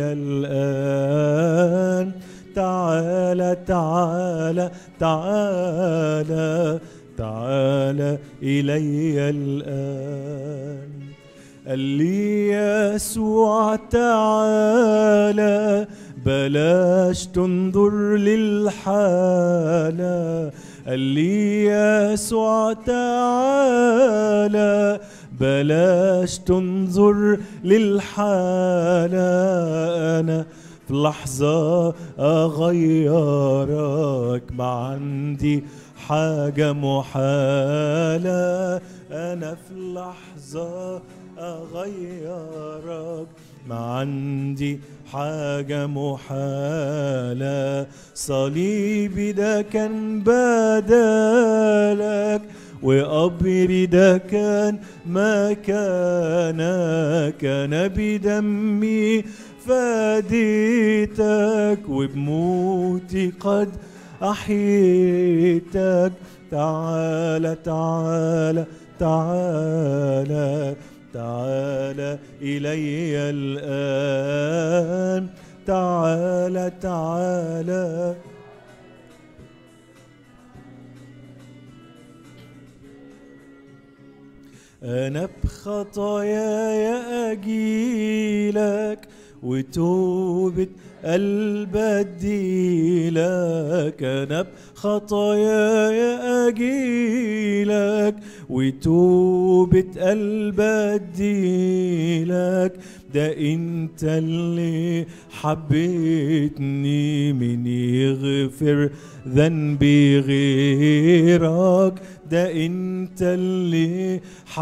الان تعالى تعالى تعالى تعالى الي الان قال لي يسوع تعالى بلاش تنظر للحالة قال لي يسوع تعالى بلاش تنظر للحالة أنا في لحظة أغيرك ما عندي حاجة محالة أنا في لحظة أغيرك ما عندي حاجة محالة صليبي ده كان بدالك وقبري ده كان مكانك أنا بدمي فديتك وبموتي قد أحييتك تعالى تعالى تعالى تعالى إلي الآن تعالى تعالى أنا بخطاياي أجيلك وتوبة قلب أديلك أنا بخطاياي أجيلك وتوبة قلب أديلك ده انت اللي حبيتني من يغفر ذنبي غيرك ده انت اللي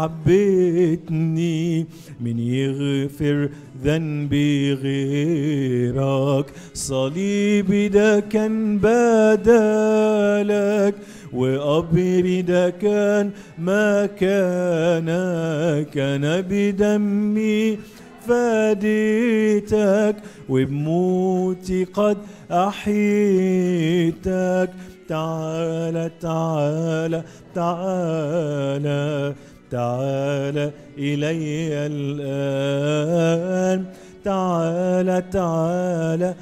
حبيتني من يغفر ذنبي غيرك صليبي ده كان بدالك وقبري ده كان مكانك انا بدمي فديتك وبموتي قد أحييتك تعالى تعالى تعالى تعالى إلي الآن تعالى تعالى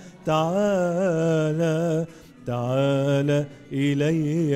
تعالى تعالى إلي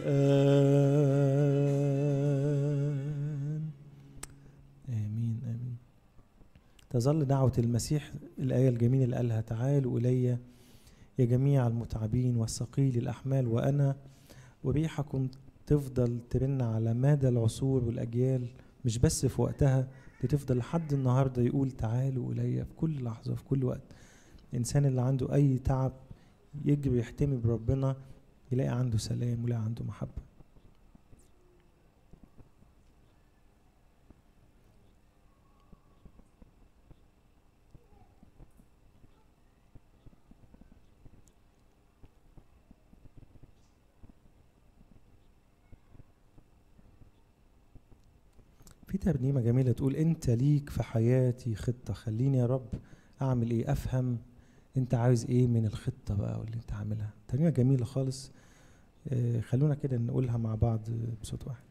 الآن آمين آمين تظل دعوة المسيح الآية الجميلة اللي قالها تعالوا إلي يا جميع المتعبين والثقيل الأحمال وأنا وريحكم تفضل ترن على مدى العصور والأجيال مش بس في وقتها دي تفضل لحد النهاردة يقول تعالوا إلي في كل لحظة في كل وقت الإنسان اللي عنده أي تعب يجري يحتمي بربنا يلاقي عنده سلام ويلاقي عنده محبة في ترنيمة جميلة تقول أنت ليك في حياتي خطة خليني يا رب أعمل إيه أفهم أنت عاوز إيه من الخطة بقى واللي أنت عاملها ترنيمة جميلة خالص آه، خلونا كده نقولها مع بعض بصوت واحد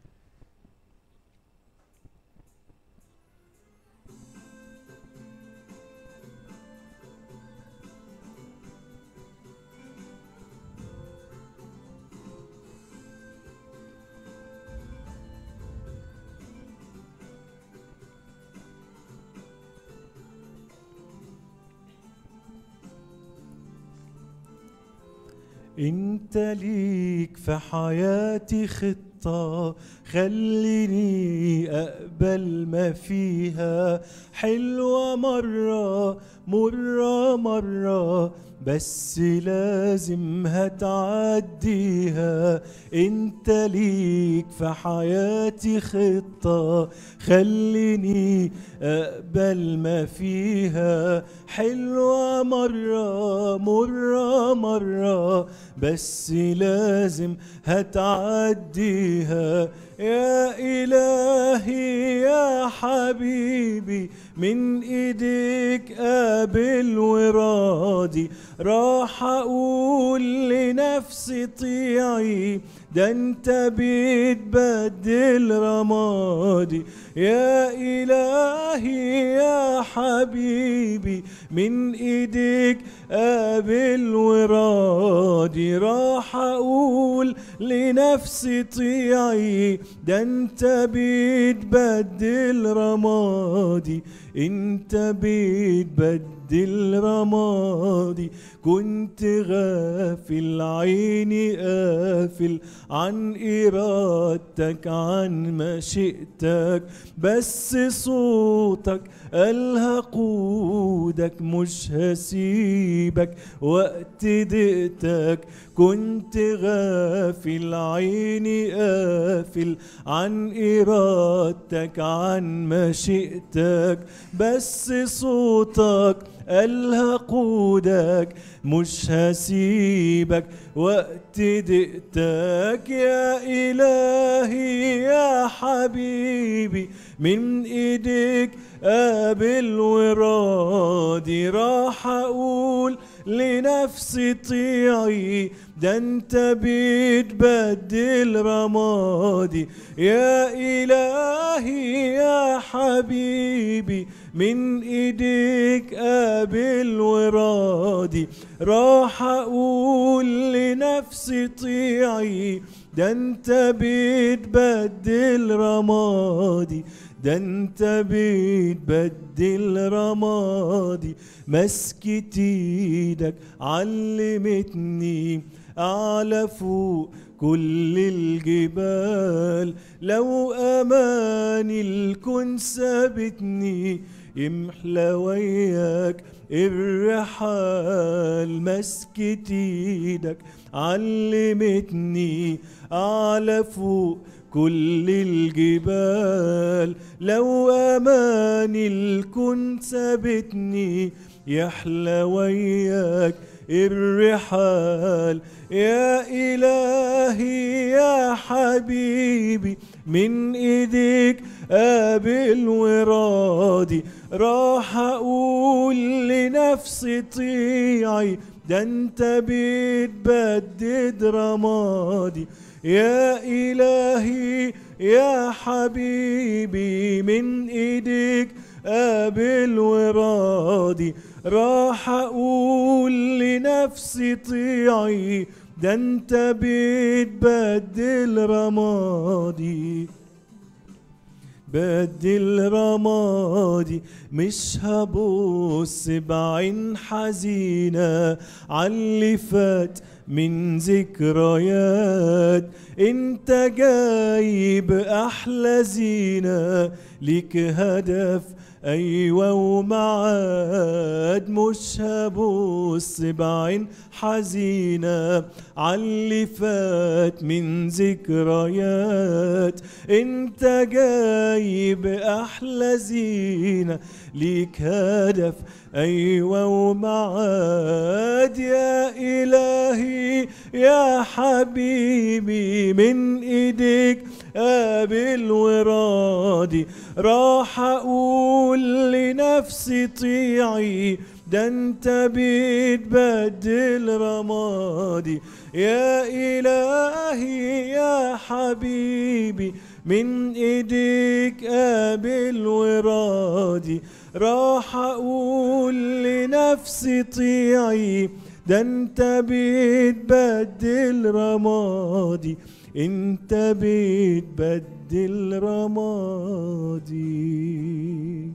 انت ليك في حياتي خطة خليني اقبل ما فيها حلوة مرة مرة مرة بس لازم هتعديها انت ليك في حياتي خطة خليني اقبل ما فيها حلوة مرة مرة مرة بس لازم هتعديها يا إلهي يا حبيبي من إيديك قابل وراضي راح أقول لنفسي طيعي ده انت بتبدل رمادي يا إلهي يا حبيبي من إيديك قابل وراضي راح أقول لنفسي طيعي ده انت بتبدل رمادي انت بتبدل رمادي كنت غافل عيني قافل عن إرادتك عن مشيئتك بس صوتك قالها قودك مش هسيبك وقت دقتك كنت غافل عيني قافل عن إرادتك عن مشيئتك بس صوتك قالها قودك مش هسيبك وقت دقتك يا إلهي يا حبيبي من إيديك قابل وراضي راح اقول لنفسي طيعي ده انت بتبدل رمادي يا الهي يا حبيبي من ايديك قابل وراضي راح اقول لنفسي طيعي ده انت بتبدل رمادي ده انت بتبدل رمادي مسكة ايدك علمتني اعلى فوق كل الجبال لو اماني الكون سابتني يمحلى وياك الرحال مسكة ايدك علمتني اعلى فوق كل الجبال لو اماني الكون سابتني يحلى وياك الرحال يا إلهي يا حبيبي من إيديك قابل وراضي راح أقول لنفسي طيعي ده أنت بتبدد رمادي يا إلهي يا حبيبي من إيديك قابل وراضي راح أقول لنفسي طيعي ده أنت بتبدل رمادي بدل رمادي مش هبص بعين حزينة عاللي فات من ذكريات انت جايب احلى زينة ليك هدف ايوه ومعاد مش هبص بعين حزينة عاللي فات من ذكريات انت جايب احلى زينة ليك هدف ايوه ومعاد يا الهي يا حبيبي من ايديك قابل وراضي راح اقول لنفسي طيعي ده انت بتبدل رمادي يا الهي يا حبيبي من ايديك قابل وراضي راح اقول لنفسي طيعي ده انت بتبدل رمادي انت بتبدل رمادي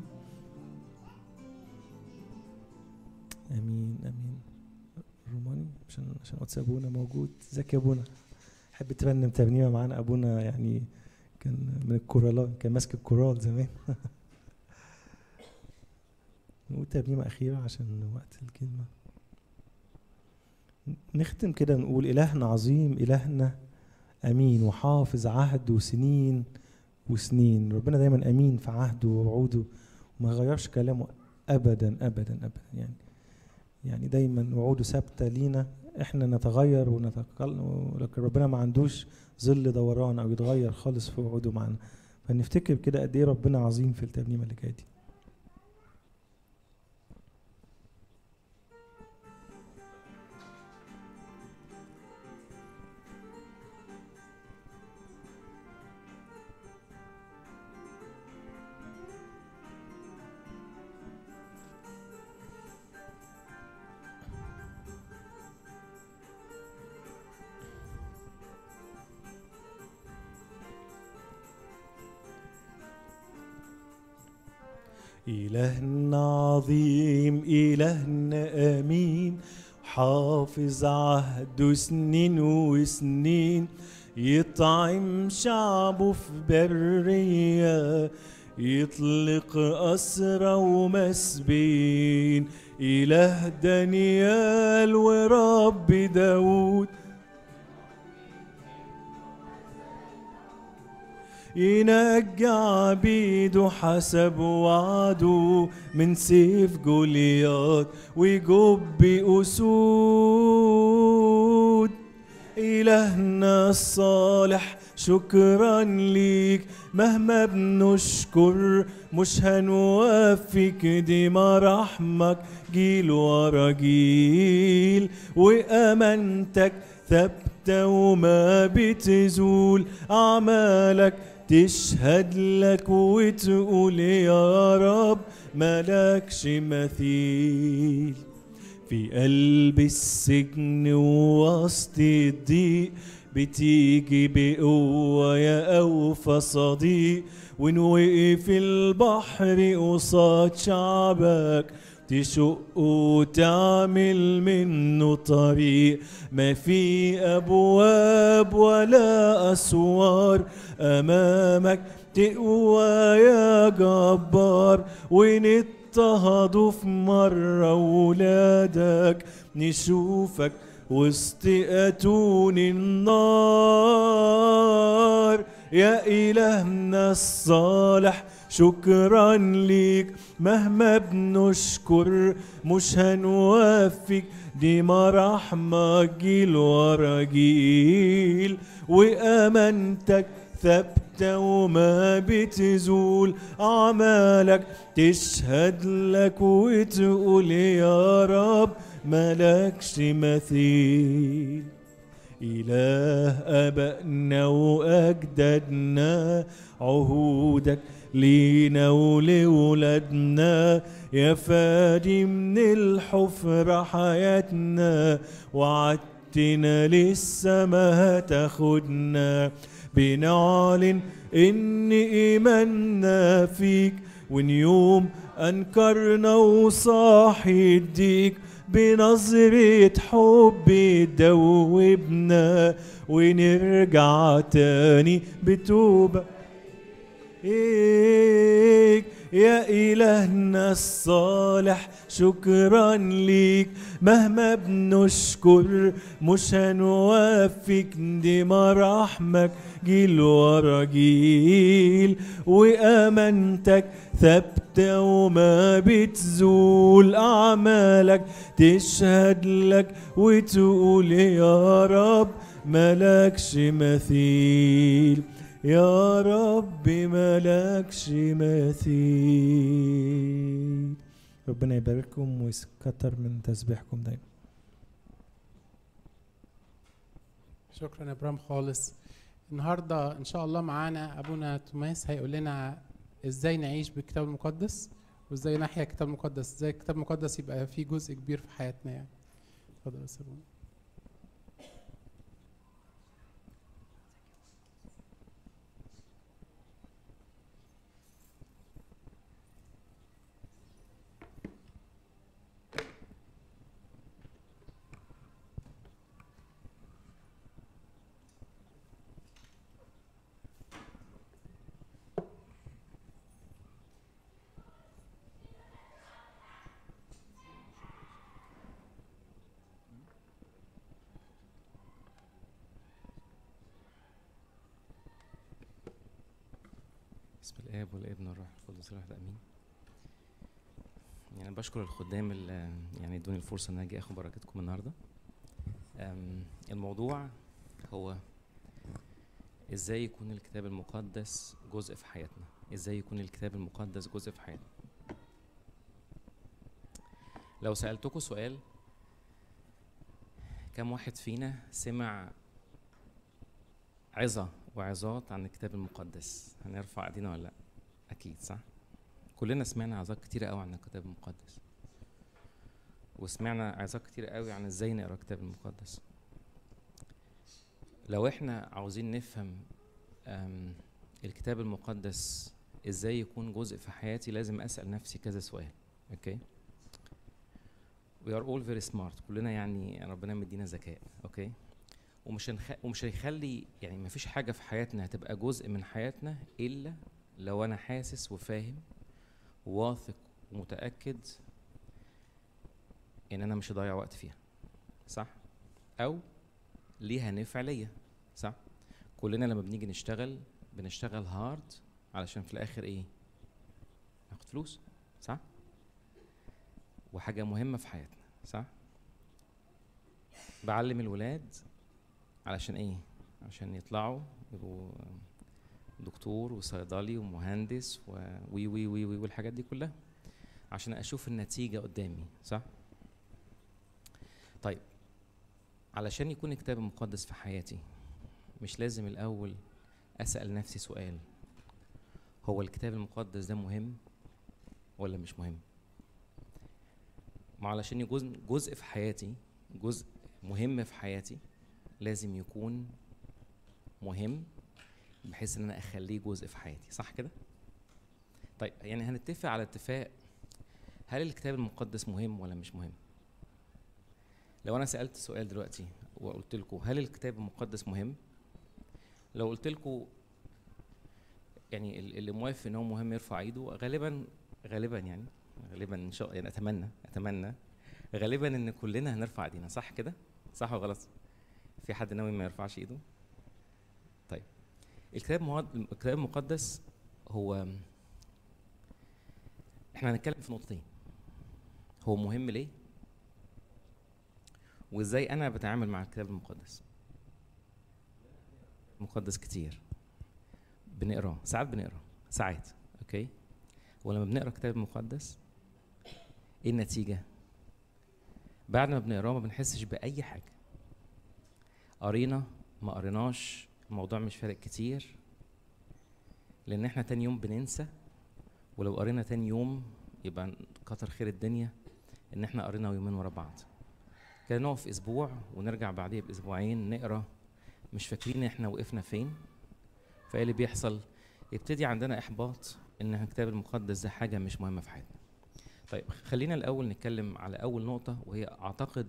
امين امين روماني عشان عشان قدس ابونا موجود ازيك يا ابونا حب ترنم ترنيمه معانا ابونا يعني كان من الكورالات كان ماسك الكورال زمان نقول ترنيمه اخيره عشان وقت الكلمه نختم كده نقول الهنا عظيم الهنا امين وحافظ عهد وسنين وسنين ربنا دايما امين في عهده ووعوده وما غيرش كلامه ابدا ابدا ابدا يعني يعني دايما وعوده ثابته لينا احنا نتغير ونتقل لكن ربنا ما عندوش ظل دوران او يتغير خالص في وعوده معانا فنفتكر كده قد ايه ربنا عظيم في الترنيمه اللي جايه دي إلهنا عظيم إلهنا أمين حافظ عهده سنين وسنين يطعم شعبه في برية يطلق أسرى ومسبين إله دانيال ورب داود ينجى عبيده حسب وعده من سيف جوليات ويجب أسود إلهنا الصالح شكرا ليك مهما بنشكر مش هنوفيك دي مراحمك جيل ورا جيل وأمانتك ثابتة وما بتزول أعمالك تشهد لك وتقول يا رب ملكش مثيل في قلب السجن ووسط الضيق بتيجي بقوة يا أوفى صديق وإن وقف البحر قصاد شعبك تشق وتعمل منه طريق ما في أبواب ولا أسوار أمامك تقوى يا جبار وإن اضطهدوا في مرة ولادك نشوفك وسط أتون النار يا إلهنا الصالح شكرا ليك مهما بنشكر مش هنوفيك دي مراحمك جيل ورا جيل وأمانتك ثابتة وما بتزول أعمالك تشهد لك وتقول يا رب ملكش مثيل إله أبائنا وأجدادنا عهودك لينا ولولادنا يا فادي من الحفرة حياتنا وعدتنا للسما هتاخدنا بنعلن إن إيماننا فيك وإن يوم أنكرنا وصاحي الديك بنظرة حب دوبنا ونرجع تاني بتوبة إيك يا إلهنا الصالح شكرا ليك مهما بنشكر مش هنوفيك دي مراحمك جيل ورا جيل وأمانتك ثابتة وما بتزول أعمالك تشهد لك وتقول يا رب ملكش مثيل يا رب ملكش مثيل ربنا يبارككم ويكتر من تسبيحكم دايما شكرا يا ابراهيم خالص النهارده ان شاء الله معانا ابونا توماس هيقول لنا ازاي نعيش بالكتاب المقدس وازاي نحيا الكتاب المقدس ازاي الكتاب المقدس يبقى فيه جزء كبير في حياتنا يعني اتفضل يا سيبون بسم الاب والابن والروح القدس الواحد امين يعني بشكر الخدام اللي يعني ادوني الفرصه ان اجي اخد بركتكم النهارده أم، الموضوع هو ازاي يكون الكتاب المقدس جزء في حياتنا ازاي يكون الكتاب المقدس جزء في حياتنا لو سالتكم سؤال كم واحد فينا سمع عظة وعظات عن الكتاب المقدس هنرفع ايدينا ولا لا اكيد صح كلنا سمعنا عظات كتيرة قوي عن الكتاب المقدس وسمعنا عظات كتيرة قوي عن ازاي نقرا الكتاب المقدس لو احنا عاوزين نفهم أم، الكتاب المقدس ازاي يكون جزء في حياتي لازم اسال نفسي كذا سؤال اوكي we are all very smart كلنا يعني ربنا مدينا ذكاء اوكي ومش هنخ... ومش هيخلي يعني مفيش حاجه في حياتنا هتبقى جزء من حياتنا الا لو انا حاسس وفاهم وواثق ومتاكد ان انا مش هضيع وقت فيها صح او ليها نفع ليا صح كلنا لما بنيجي نشتغل بنشتغل هارد علشان في الاخر ايه ناخد فلوس صح وحاجه مهمه في حياتنا صح بعلم الولاد علشان ايه عشان يطلعوا يبقوا دكتور وصيدلي ومهندس و- وي وي وي وي والحاجات دي كلها عشان اشوف النتيجه قدامي صح طيب علشان يكون الكتاب المقدس في حياتي مش لازم الاول اسال نفسي سؤال هو الكتاب المقدس ده مهم ولا مش مهم ما علشان يكون جزء في حياتي جزء مهم في حياتي لازم يكون مهم بحيث ان انا اخليه جزء في حياتي صح كده طيب يعني هنتفق على اتفاق هل الكتاب المقدس مهم ولا مش مهم لو انا سالت سؤال دلوقتي وقلت لكم هل الكتاب المقدس مهم لو قلت لكم يعني ال- اللي موافق ان هو مهم يرفع ايده غالبا غالبا يعني غالبا ان شاء يعني اتمنى اتمنى غالبا ان كلنا هنرفع ايدينا صح كده صح ولا غلط في حد ناوي ما يرفعش ايده طيب الكتاب المقد- الكتاب المقدس هو احنا هنتكلم في نقطتين هو مهم ليه وازاي انا بتعامل مع الكتاب المقدس مقدس كتير بنقراه ساعات بنقرا ساعات اوكي ولما بنقرا الكتاب المقدس ايه النتيجه بعد ما بنقراه ما بنحسش باي حاجه قرينا ما قريناش الموضوع مش فارق كتير لان احنا تاني يوم بننسى ولو قرينا تاني يوم يبقى كتر خير الدنيا ان احنا قرينا يومين ورا بعض كده نقف اسبوع ونرجع بعديه باسبوعين نقرا مش فاكرين احنا وقفنا فين فايه اللي بيحصل يبتدي عندنا احباط ان الكتاب المقدس ده حاجه مش مهمه في حياتنا طيب خلينا الاول نتكلم على اول نقطه وهي اعتقد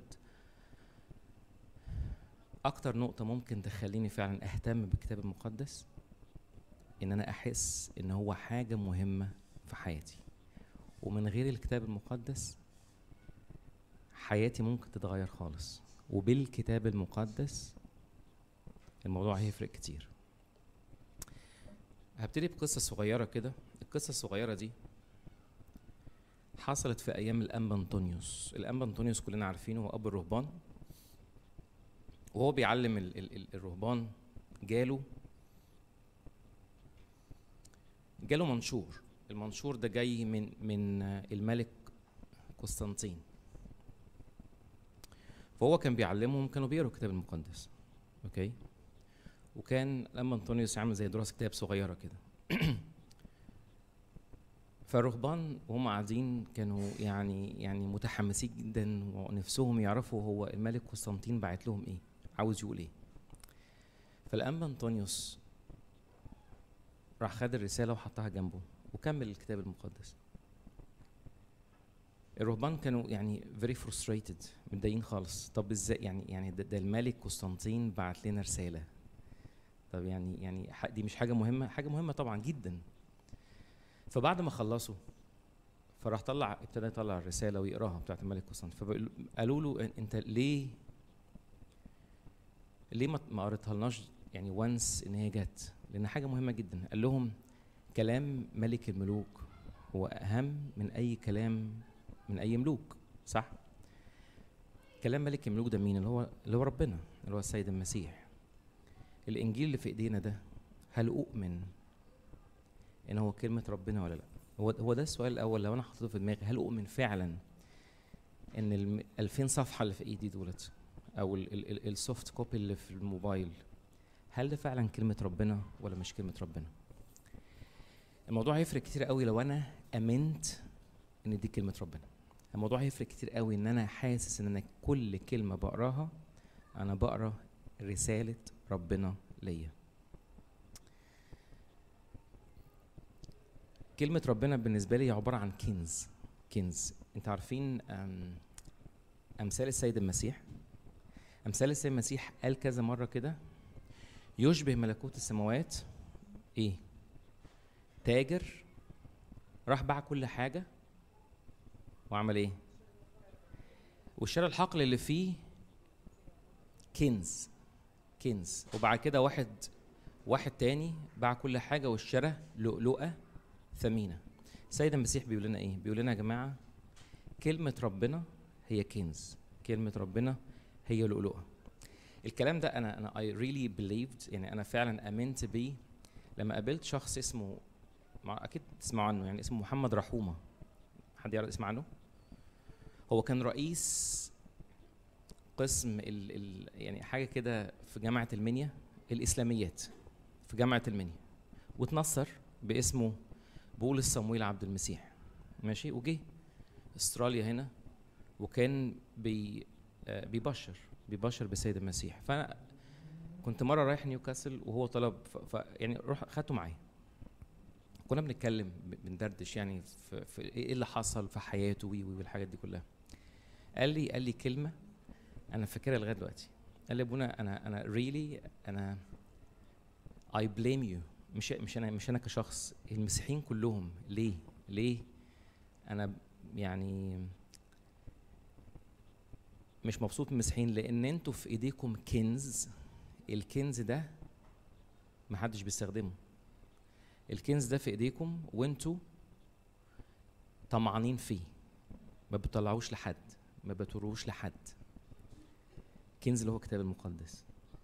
اكتر نقطه ممكن تخليني فعلا اهتم بالكتاب المقدس ان انا احس ان هو حاجه مهمه في حياتي ومن غير الكتاب المقدس حياتي ممكن تتغير خالص وبالكتاب المقدس الموضوع هيفرق كتير هبتدي بقصة صغيرة كده القصة الصغيرة دي حصلت في أيام الأنبا أنطونيوس الأنبا أنطونيوس كلنا عارفينه هو أب الرهبان وهو بيعلم ال ال ال الرهبان جاله جاله منشور المنشور ده جاي من من الملك قسطنطين فهو كان بيعلمهم كانوا بيقروا الكتاب المقدس اوكي وكان لما انطونيوس عامل زي دراسه كتاب صغيره كده فالرهبان وهم قاعدين كانوا يعني يعني متحمسين جدا ونفسهم يعرفوا هو الملك قسطنطين بعت لهم ايه عاوز يقول ايه فالانبا انطونيوس راح خد الرساله وحطها جنبه وكمل الكتاب المقدس الرهبان كانوا يعني very frustrated متضايقين خالص طب ازاي يعني يعني ده, ده الملك قسطنطين بعت لنا رساله طب يعني يعني ح- دي مش حاجه مهمه حاجه مهمه طبعا جدا فبعد ما خلصوا فراح طلع ابتدى يطلع الرساله ويقراها بتاعت الملك قسطنطين فقالوا له انت ليه ليه ما ما قريتها لناش يعني وانس ان هي جت لان حاجه مهمه جدا قال لهم كلام ملك الملوك هو اهم من اي كلام من اي ملوك صح كلام ملك الملوك ده مين اللي هو اللي هو ربنا اللي هو السيد المسيح الانجيل اللي في ايدينا ده هل اؤمن ان هو كلمه ربنا ولا لا هو هو ده السؤال الاول لو انا حطيته في دماغي هل اؤمن فعلا ان ال 2000 صفحه اللي في ايدي دولت او السوفت كوبي اللي في الموبايل هل ده فعلا كلمه ربنا ولا مش كلمه ربنا الموضوع هيفرق كتير قوي لو انا امنت ان دي كلمه ربنا الموضوع هيفرق كتير قوي ان انا حاسس ان انا كل كلمه بقراها انا بقرا رساله ربنا ليا كلمة ربنا بالنسبة لي عبارة عن كنز كنز انت عارفين أم، أمثال السيد المسيح أمثال السيد المسيح قال كذا مرة كده يشبه ملكوت السماوات ايه تاجر راح باع كل حاجة وعمل ايه واشترى الحقل اللي فيه كنز كنز وبعد كده واحد واحد تاني باع كل حاجة واشترى لؤلؤة ثمينة السيد المسيح بيقول لنا ايه بيقول لنا يا جماعة كلمة ربنا هي كنز كلمة ربنا هي لؤلؤة الكلام ده انا انا I really believed يعني انا فعلا امنت بيه لما قابلت شخص اسمه مع اكيد تسمعوا عنه يعني اسمه محمد رحومه حد يعرف اسمع عنه هو كان رئيس قسم ال ال يعني حاجه كده في جامعه المنيا الاسلاميات في جامعه المنيا واتنصر باسمه بولس صمويل عبد المسيح ماشي وجه استراليا هنا وكان بي آه، بيبشر بيبشر بسيد المسيح فانا كنت مره رايح نيوكاسل وهو طلب ف... ف... يعني روح خدته معايا كنا بنتكلم ب- بندردش يعني في, في ايه اللي حصل في حياته وي وي والحاجات دي كلها قال لي قال لي كلمه انا فاكرها لغايه دلوقتي قال لي يا ابونا انا انا ريلي انا I blame you مش مش انا مش انا كشخص المسيحيين كلهم ليه ليه انا يعني مش مبسوط من المسيحيين لان انتوا في ايديكم كنز الكنز ده محدش بيستخدمه الكنز ده في ايديكم وانتوا طمعانين فيه ما بتطلعوش لحد ما بتوروش لحد كنز اللي هو الكتاب المقدس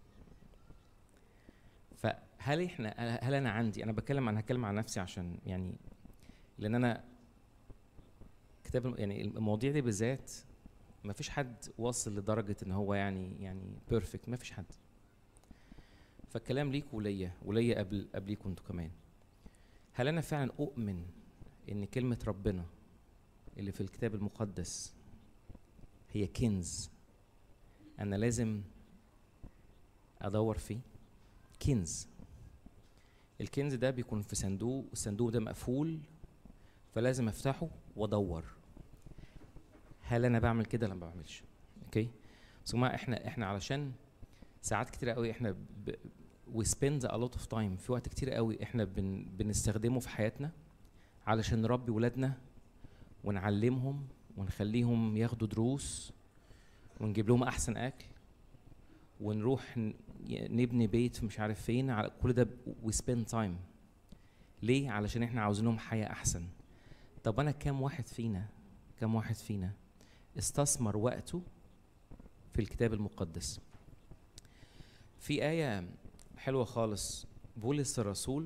فهل احنا هل انا عندي انا بتكلم انا هتكلم عن نفسي عشان يعني لان انا كتاب الم- يعني المواضيع دي بالذات ما فيش حد واصل لدرجه ان هو يعني يعني بيرفكت ما فيش حد فالكلام ليك وليا وليا قبل قبليكم انتوا كمان هل انا فعلا اؤمن ان كلمه ربنا اللي في الكتاب المقدس هي كنز انا لازم ادور فيه كنز الكنز ده بيكون في صندوق الصندوق ده مقفول فلازم افتحه وادور هل انا بعمل كده ولا ما بعملش اوكي بس يا جماعه احنا احنا علشان ساعات كتير قوي احنا ب... we spend a lot of time في وقت كتير قوي احنا بن... بنستخدمه في حياتنا علشان نربي ولادنا ونعلمهم ونخليهم ياخدوا دروس ونجيب لهم احسن اكل ونروح ن- ي- نبني بيت مش عارف فين على كل ده we spend time ليه علشان احنا عاوزين لهم حياه احسن طب انا كام واحد فينا كام واحد فينا استثمر وقته في الكتاب المقدس في آية حلوة خالص بولس الرسول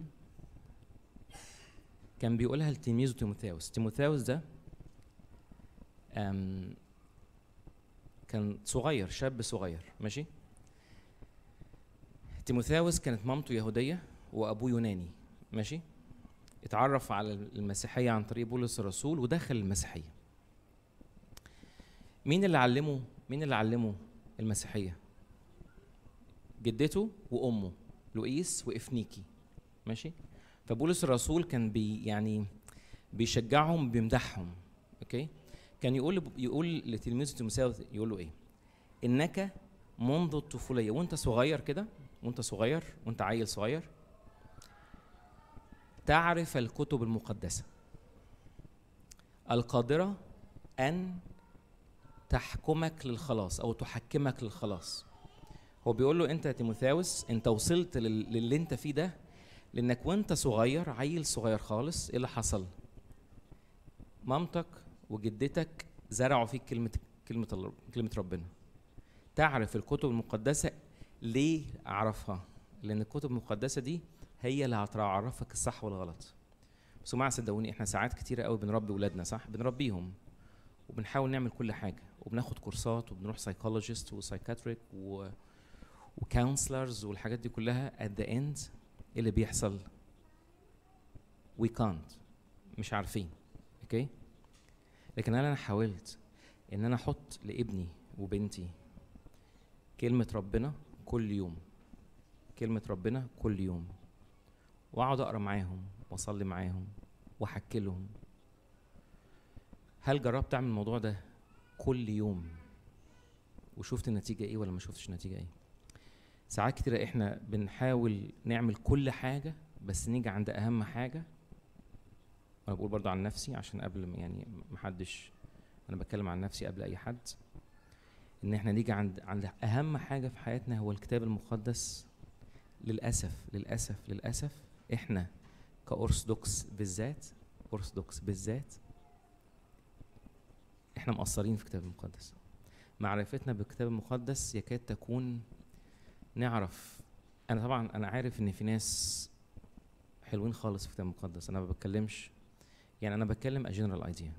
كان بيقولها لتلميذه تيموثاوس تيموثاوس ده أم كان صغير شاب صغير ماشي تيموثاوس كانت مامته يهودية وأبوه يوناني ماشي اتعرف على المسيحية عن طريق بولس الرسول ودخل المسيحية مين اللي علمه مين اللي علمه المسيحية جدته وأمه لوئيس وإفنيكي ماشي فبولس الرسول كان بي يعني بيشجعهم بيمدحهم اوكي كان يقول يقول لتلميذه تيموثاوس يقول له ايه انك منذ الطفوليه وانت صغير كده وانت صغير وانت عيل صغير تعرف الكتب المقدسه القادره ان تحكمك للخلاص او تحكمك للخلاص هو بيقول له انت يا تيموثاوس انت وصلت لل- للي انت فيه ده لانك وانت صغير عيل صغير خالص ايه اللي حصل مامتك وجدتك زرعوا فيك كلمه كلمه الله كلمه ربنا تعرف الكتب المقدسه ليه اعرفها لان الكتب المقدسه دي هي اللي هتعرفك الصح والغلط بس يا جماعه صدقوني احنا ساعات كتيره قوي بنربي ولادنا صح بنربيهم وبنحاول نعمل كل حاجه وبناخد كورسات وبنروح سايكولوجيست وسايكاتريك و وكونسلرز والحاجات دي كلها at the end ايه اللي بيحصل we can't مش عارفين اوكي لكن هل انا حاولت ان انا احط لابني وبنتي كلمة ربنا كل يوم كلمة ربنا كل يوم واقعد اقرا معاهم واصلي معاهم واحكي لهم هل جربت اعمل الموضوع ده كل يوم وشفت النتيجة ايه ولا ما شفتش النتيجة ايه ساعات كتيرة احنا بنحاول نعمل كل حاجة بس نيجي عند اهم حاجة وانا بقول برضو عن نفسي عشان قبل ما يعني محدش انا بتكلم عن نفسي قبل اي حد ان احنا نيجي عند عند اهم حاجة في حياتنا هو الكتاب المقدس للاسف للاسف للاسف احنا كأرثوذكس بالذات أرثوذكس بالذات احنا مقصرين في الكتاب المقدس معرفتنا بالكتاب المقدس يكاد تكون نعرف انا طبعا انا عارف ان في ناس حلوين خالص في الكتاب المقدس انا ما بتكلمش يعني انا بتكلم اجنرال ايديا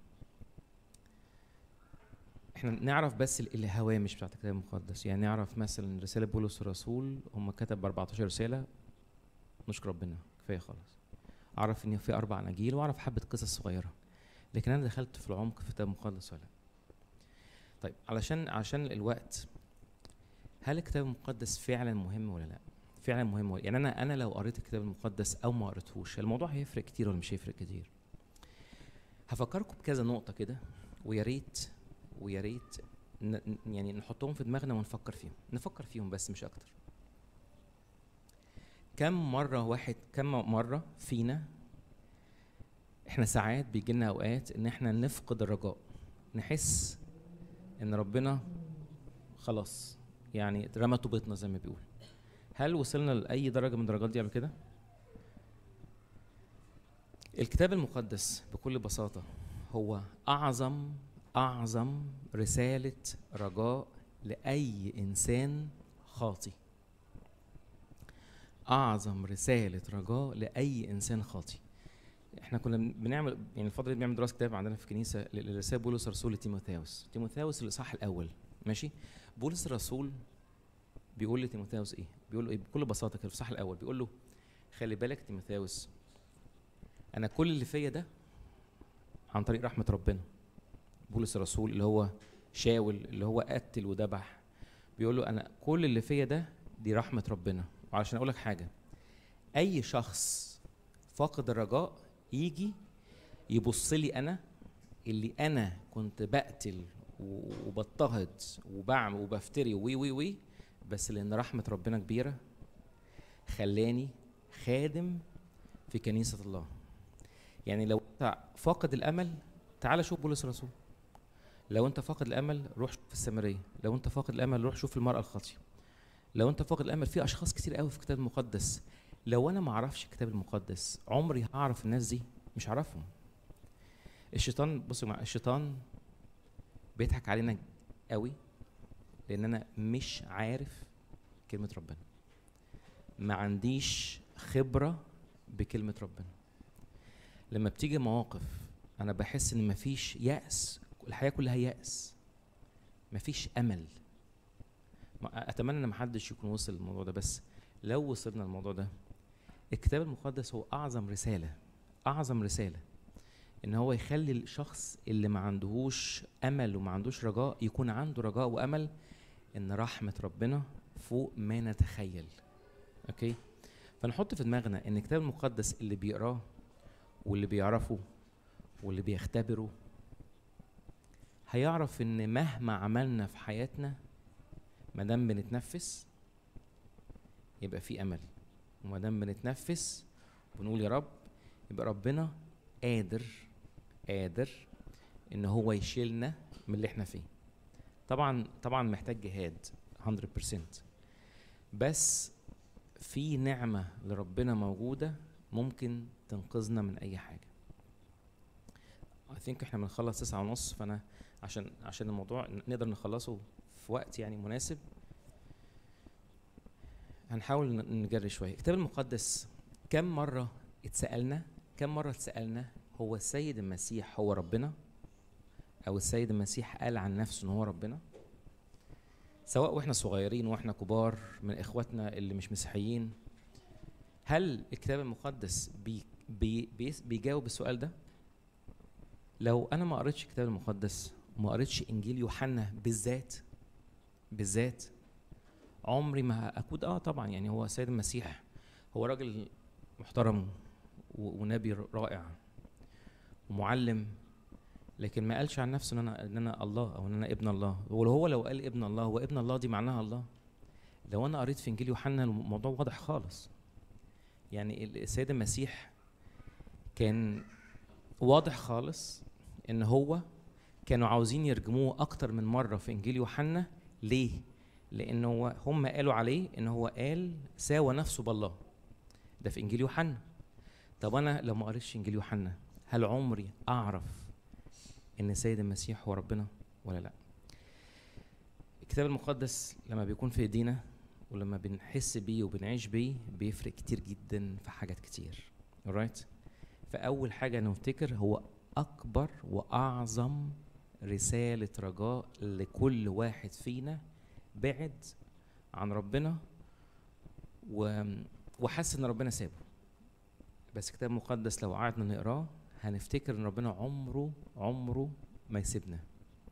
احنا نعرف بس ال- الهوامش بتاعت الكتاب المقدس يعني نعرف مثلا رسالة بولس الرسول هم كتب 14 رسالة نشكر ربنا كفاية خالص اعرف ان في اربع اناجيل واعرف حبة قصص صغيرة لكن انا دخلت في العمق في الكتاب المقدس ولا لا طيب علشان عشان الوقت هل الكتاب المقدس فعلا مهم ولا لا فعلا مهم ولا يعني انا انا لو قريت الكتاب المقدس او ما قريتهوش الموضوع هيفرق كتير ولا مش هيفرق كتير هفكركم بكذا نقطة كده ويا ريت ويا ريت ن- ن- يعني نحطهم في دماغنا ونفكر فيهم نفكر فيهم بس مش اكتر كم مرة واحد كم مرة فينا احنا ساعات بيجي لنا اوقات ان احنا نفقد الرجاء نحس ان ربنا خلاص يعني رمى طوبتنا زي ما بيقول هل وصلنا لاي درجه من الدرجات دي قبل كده الكتاب المقدس بكل بساطه هو اعظم اعظم رساله رجاء لاي انسان خاطي اعظم رساله رجاء لاي انسان خاطي احنا كنا بن- بنعمل يعني الفتره دي بنعمل دراسه كتاب عندنا في الكنيسه ل- لرسائل بولس الرسول لتيموثاوس تيموثاوس الاصحاح الاول ماشي بولس الرسول بيقول لتيموثاوس ايه بيقول له ايه بكل بساطه كده في الصح الاول بيقول له خلي بالك تيموثاوس انا كل اللي فيا ده عن طريق رحمه ربنا بولس الرسول اللي هو شاول اللي هو قتل وذبح بيقول له انا كل اللي فيا ده دي رحمه ربنا وعشان اقول لك حاجه اي شخص فاقد الرجاء يجي يبص لي انا اللي انا كنت بقتل و- وبضطهد وبعمل وبفتري وي وي وي بس لان رحمه ربنا كبيره خلاني خادم في كنيسه الله يعني لو انت فاقد الامل تعال شوف بولس الرسول لو انت فاقد الامل روح شوف السامريه لو انت فاقد الامل روح شوف المراه الخاطيه لو انت فاقد الامل في اشخاص كتير قوي في الكتاب المقدس لو انا ما اعرفش الكتاب المقدس عمري هعرف الناس دي مش هعرفهم الشيطان بصوا مع الشيطان بيضحك علينا قوي لان انا مش عارف كلمه ربنا ما عنديش خبره بكلمه ربنا لما بتيجي مواقف انا بحس ان مفيش يأس الحياه كلها يأس مفيش امل ما- اتمنى ان محدش يكون وصل للموضوع ده بس لو وصلنا للموضوع ده الكتاب المقدس هو اعظم رساله اعظم رساله ان هو يخلي الشخص اللي ما عندهوش امل وما عندوش رجاء يكون عنده رجاء وامل ان رحمه ربنا فوق ما نتخيل اوكي فنحط في دماغنا ان الكتاب المقدس اللي بيقراه واللي بيعرفه واللي بيختبره هيعرف ان مهما عملنا في حياتنا ما دام بنتنفس يبقى في امل وما دام بنتنفس ونقول يا رب يبقى ربنا قادر قادر ان هو يشيلنا من اللي احنا فيه طبعا طبعا محتاج جهاد 100% بس في نعمة لربنا موجودة ممكن تنقذنا من أي حاجة I think احنا بنخلص تسعة ونص فأنا عشان عشان الموضوع نقدر نخلصه في وقت يعني مناسب هنحاول ن- نجري شوية الكتاب المقدس كم مرة اتسألنا كم مرة اتسألنا هو السيد المسيح هو ربنا أو السيد المسيح قال عن نفسه إن هو ربنا سواء واحنا صغيرين واحنا كبار من اخواتنا اللي مش مسيحيين هل الكتاب المقدس بي بي بي بيجاوب السؤال ده لو انا ما قريتش الكتاب المقدس ما قريتش انجيل يوحنا بالذات بالذات عمري ما اكون اه طبعا يعني هو السيد المسيح هو راجل محترم و- ونبي رائع ومعلم لكن ما قالش عن نفسه ان انا ان انا الله او ان انا ابن الله ولو هو لو قال ابن الله هو ابن الله دي معناها الله لو انا قريت في انجيل يوحنا الموضوع واضح خالص يعني ال- السيد المسيح كان واضح خالص ان هو كانوا عاوزين يرجموه اكتر من مره في انجيل يوحنا ليه لان هو هم قالوا عليه ان هو قال ساوى نفسه بالله ده في انجيل يوحنا طب انا لو ما قريتش انجيل يوحنا هل عمري اعرف ان السيد المسيح هو ربنا ولا لا الكتاب المقدس لما بيكون في ايدينا ولما بنحس بيه وبنعيش بيه بيفرق كتير جدا في حاجات كتير alright فأول حاجة نفتكر هو أكبر وأعظم رسالة رجاء لكل واحد فينا بعد عن ربنا و... وحس إن ربنا سابه بس الكتاب المقدس لو قعدنا نقراه هنفتكر إن ربنا عمره عمره ما يسيبنا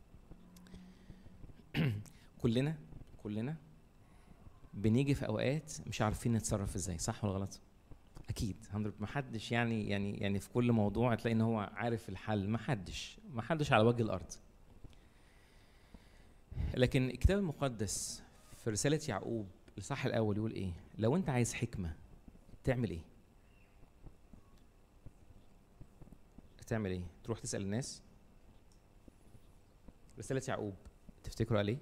كلنا كلنا بنيجي في اوقات مش عارفين نتصرف ازاي صح ولا غلط اكيد ما حدش يعني يعني يعني في كل موضوع تلاقي ان هو عارف الحل ما حدش ما حدش على وجه الارض لكن الكتاب المقدس في رساله يعقوب الصح الاول يقول ايه لو انت عايز حكمه تعمل ايه تعمل ايه تروح تسال الناس رساله يعقوب تفتكروا عليه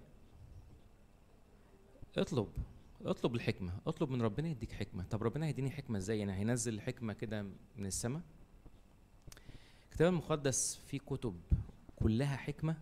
اطلب اطلب الحكمة اطلب من ربنا يديك حكمة طب ربنا هيديني حكمة ازاي يعني هينزل الحكمة كده من السماء الكتاب المقدس فيه كتب كلها حكمة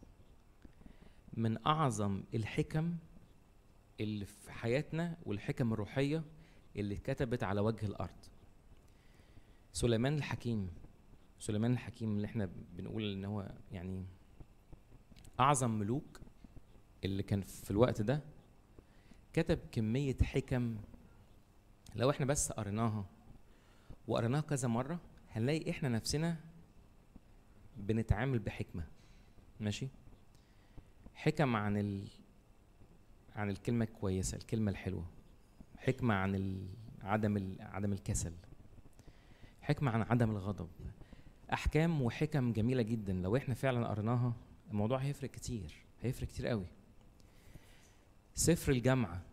من أعظم الحكم اللي في حياتنا والحكم الروحية اللي اتكتبت على وجه الأرض سليمان الحكيم سليمان الحكيم اللي احنا بنقول ان هو يعني أعظم ملوك اللي كان في الوقت ده كتب كمية حكم لو احنا بس قريناها وقريناها كذا مرة هنلاقي احنا نفسنا بنتعامل بحكمة ماشي حكم عن ال... عن الكلمة الكويسة الكلمة الحلوة حكمة عن ال... عدم ال... عدم الكسل حكمة عن عدم الغضب أحكام وحكم جميلة جدا لو احنا فعلا قريناها الموضوع هيفرق كتير هيفرق كتير قوي سفر الجامعة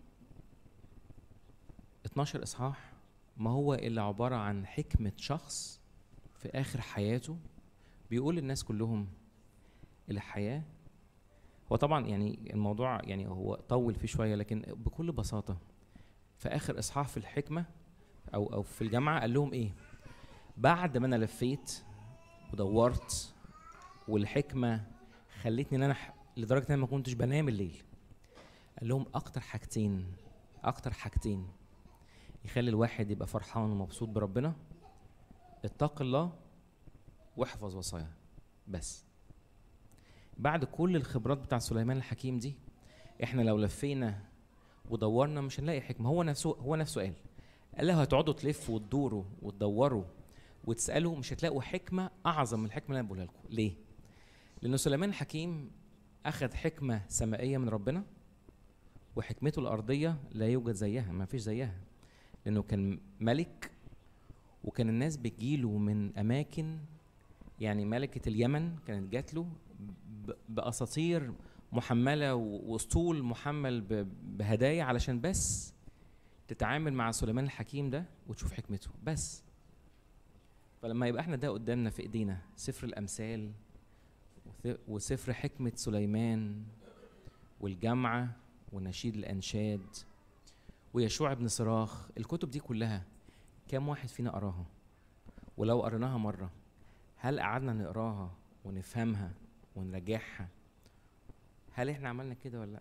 12 إصحاح ما هو إلا عبارة عن حكمة شخص في آخر حياته بيقول للناس كلهم الحياة هو طبعا يعني الموضوع يعني هو طول فيه شوية لكن بكل بساطة في آخر إصحاح في الحكمة أو أو في الجامعة قال لهم إيه؟ بعد ما أنا لفيت ودورت والحكمة خلتني إن أنا ح- لدرجة إن أنا ما كنتش بنام الليل قال لهم اكتر حاجتين اكتر حاجتين يخلي الواحد يبقى فرحان ومبسوط بربنا اتق الله واحفظ وصاياه بس بعد كل الخبرات بتاع سليمان الحكيم دي احنا لو لفينا ودورنا مش هنلاقي حكمه هو نفسه هو نفسه قال قال له هتقعدوا تلفوا وتدوروا وتدوروا وتسالوا مش هتلاقوا حكمه اعظم من الحكمه اللي انا بقولها لكم ليه لان سليمان الحكيم اخذ حكمه سمائيه من ربنا وحكمته الأرضية لا يوجد زيها ما فيش زيها لأنه كان ملك وكان الناس بتجيله من أماكن يعني ملكة اليمن كانت جات له ب- بأساطير محملة و- واسطول محمل ب- بهدايا علشان بس تتعامل مع سليمان الحكيم ده وتشوف حكمته بس فلما يبقى احنا ده قدامنا في ايدينا سفر الامثال وث- وسفر حكمة سليمان والجامعة ونشيد الأنشاد ويشوع بن صراخ الكتب دي كلها كام واحد فينا قراها ولو قريناها مرة هل قعدنا نقراها ونفهمها ونراجعها هل احنا عملنا كده ولا لا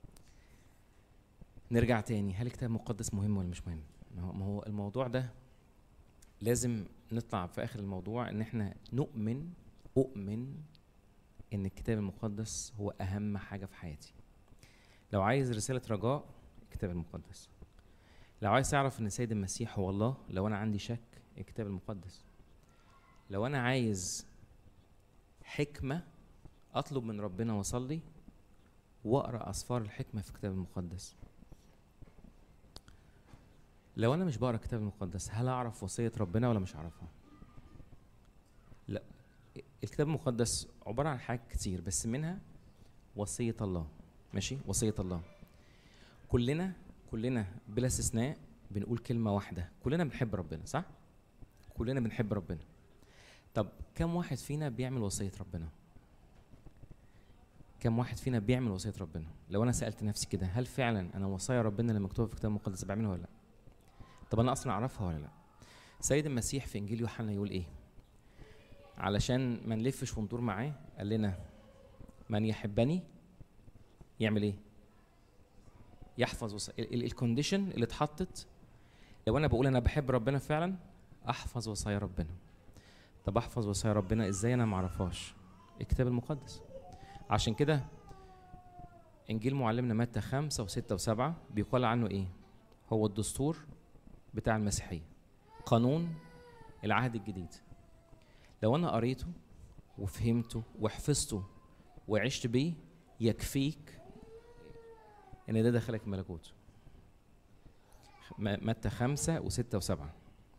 نرجع تاني هل الكتاب المقدس مهم ولا مش مهم ما هو- ما هو الموضوع ده لازم نطلع في اخر الموضوع ان احنا نؤمن اؤمن ان الكتاب المقدس هو اهم حاجه في حياتي لو عايز رسالة رجاء الكتاب المقدس لو عايز تعرف ان السيد المسيح هو الله لو انا عندي شك الكتاب المقدس لو انا عايز حكمة اطلب من ربنا واصلي واقرا اسفار الحكمة في الكتاب المقدس لو انا مش بقرا الكتاب المقدس هل اعرف وصية ربنا ولا مش هعرفها لا الكتاب المقدس عبارة عن حاجات كتير بس منها وصية الله ماشي وصية الله كلنا كلنا بلا استثناء بنقول كلمة واحدة كلنا بنحب ربنا صح؟ كلنا بنحب ربنا طب كم واحد فينا بيعمل وصية ربنا؟ كم واحد فينا بيعمل وصية ربنا؟ لو أنا سألت نفسي كده هل فعلا أنا وصايا ربنا اللي مكتوبة في الكتاب المقدس بعملها ولا لأ؟ طب أنا أصلا أعرفها ولا لأ؟ سيد المسيح في إنجيل يوحنا يقول إيه؟ علشان ما نلفش وندور معاه قال لنا من يحبني يعمل ايه يحفظ وصايا الكونديشن اللي اتحطت لو انا بقول انا بحب ربنا فعلا احفظ وصايا ربنا طب احفظ وصايا ربنا ازاي انا ما اعرفهاش الكتاب المقدس عشان كده انجيل معلمنا متى خمسة وستة وسبعة بيقال عنه ايه هو الدستور بتاع المسيحية قانون العهد الجديد لو انا قريته وفهمته وحفظته وعشت بيه يكفيك ان ده دخلك الملكوت م- متى خمسة وستة وسبعة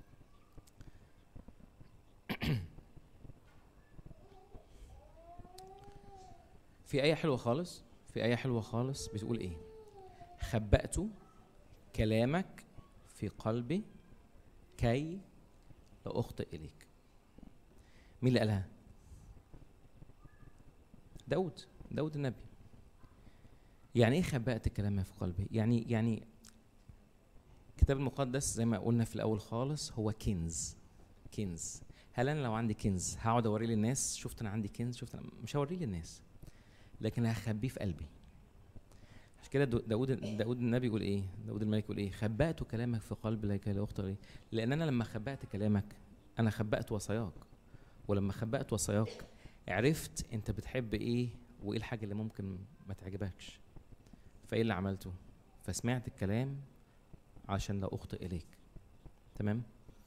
في آية حلوة خالص في آية حلوة خالص بتقول إيه خبأت كلامك في قلبي كي لا أخطئ إليك مين اللي قالها داود داود النبي يعني ايه خبأت كلامي في قلبي يعني يعني الكتاب المقدس زي ما قلنا في الاول خالص هو كنز كنز هل انا لو عندي كنز هقعد اوريه للناس شفت انا عندي كنز شفت أنا مش هوريه للناس لكن هخبيه في قلبي عشان كده دو- داود داود النبي يقول ايه داود الملك يقول ايه خبأت كلامك في قلبي لكي لا اخطئ إليك. لان انا لما خبأت كلامك انا خبأت وصاياك ولما خبأت وصاياك عرفت انت بتحب ايه وايه الحاجه اللي ممكن ما تعجبكش فايه اللي عملته فسمعت الكلام عشان لا اخطئ اليك تمام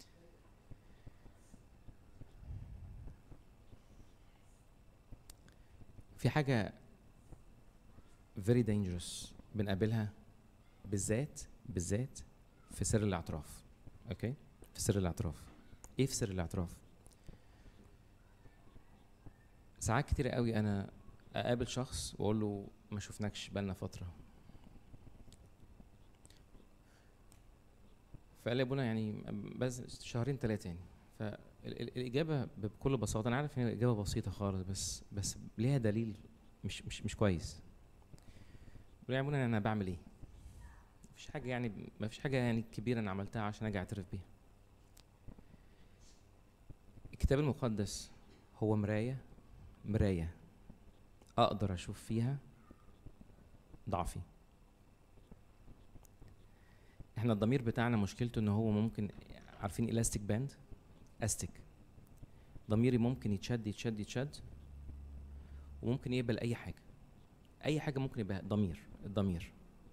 في حاجه very dangerous بنقابلها بالذات بالذات في سر الاعتراف اوكي في سر الاعتراف ايه في سر الاعتراف ساعات كتير قوي انا اقابل شخص واقول له ما شفناكش بقالنا فتره فقال لي يا ابونا يعني بس شهرين ثلاثه يعني فالاجابه بكل بساطه انا عارف ان هي اجابه بسيطه خالص بس بس ليها دليل مش مش مش كويس بقول له يا ابونا انا بعمل ايه مفيش حاجه يعني مفيش حاجه يعني كبيره انا عملتها عشان اجي اعترف بيها الكتاب المقدس هو مرايه مرايه اقدر اشوف فيها ضعفي احنا الضمير بتاعنا مشكلته ان هو ممكن عارفين الاستيك باند استيك ضميري ممكن يتشد يتشد يتشد وممكن يقبل اي حاجه اي حاجه ممكن يبقى ضمير الضمير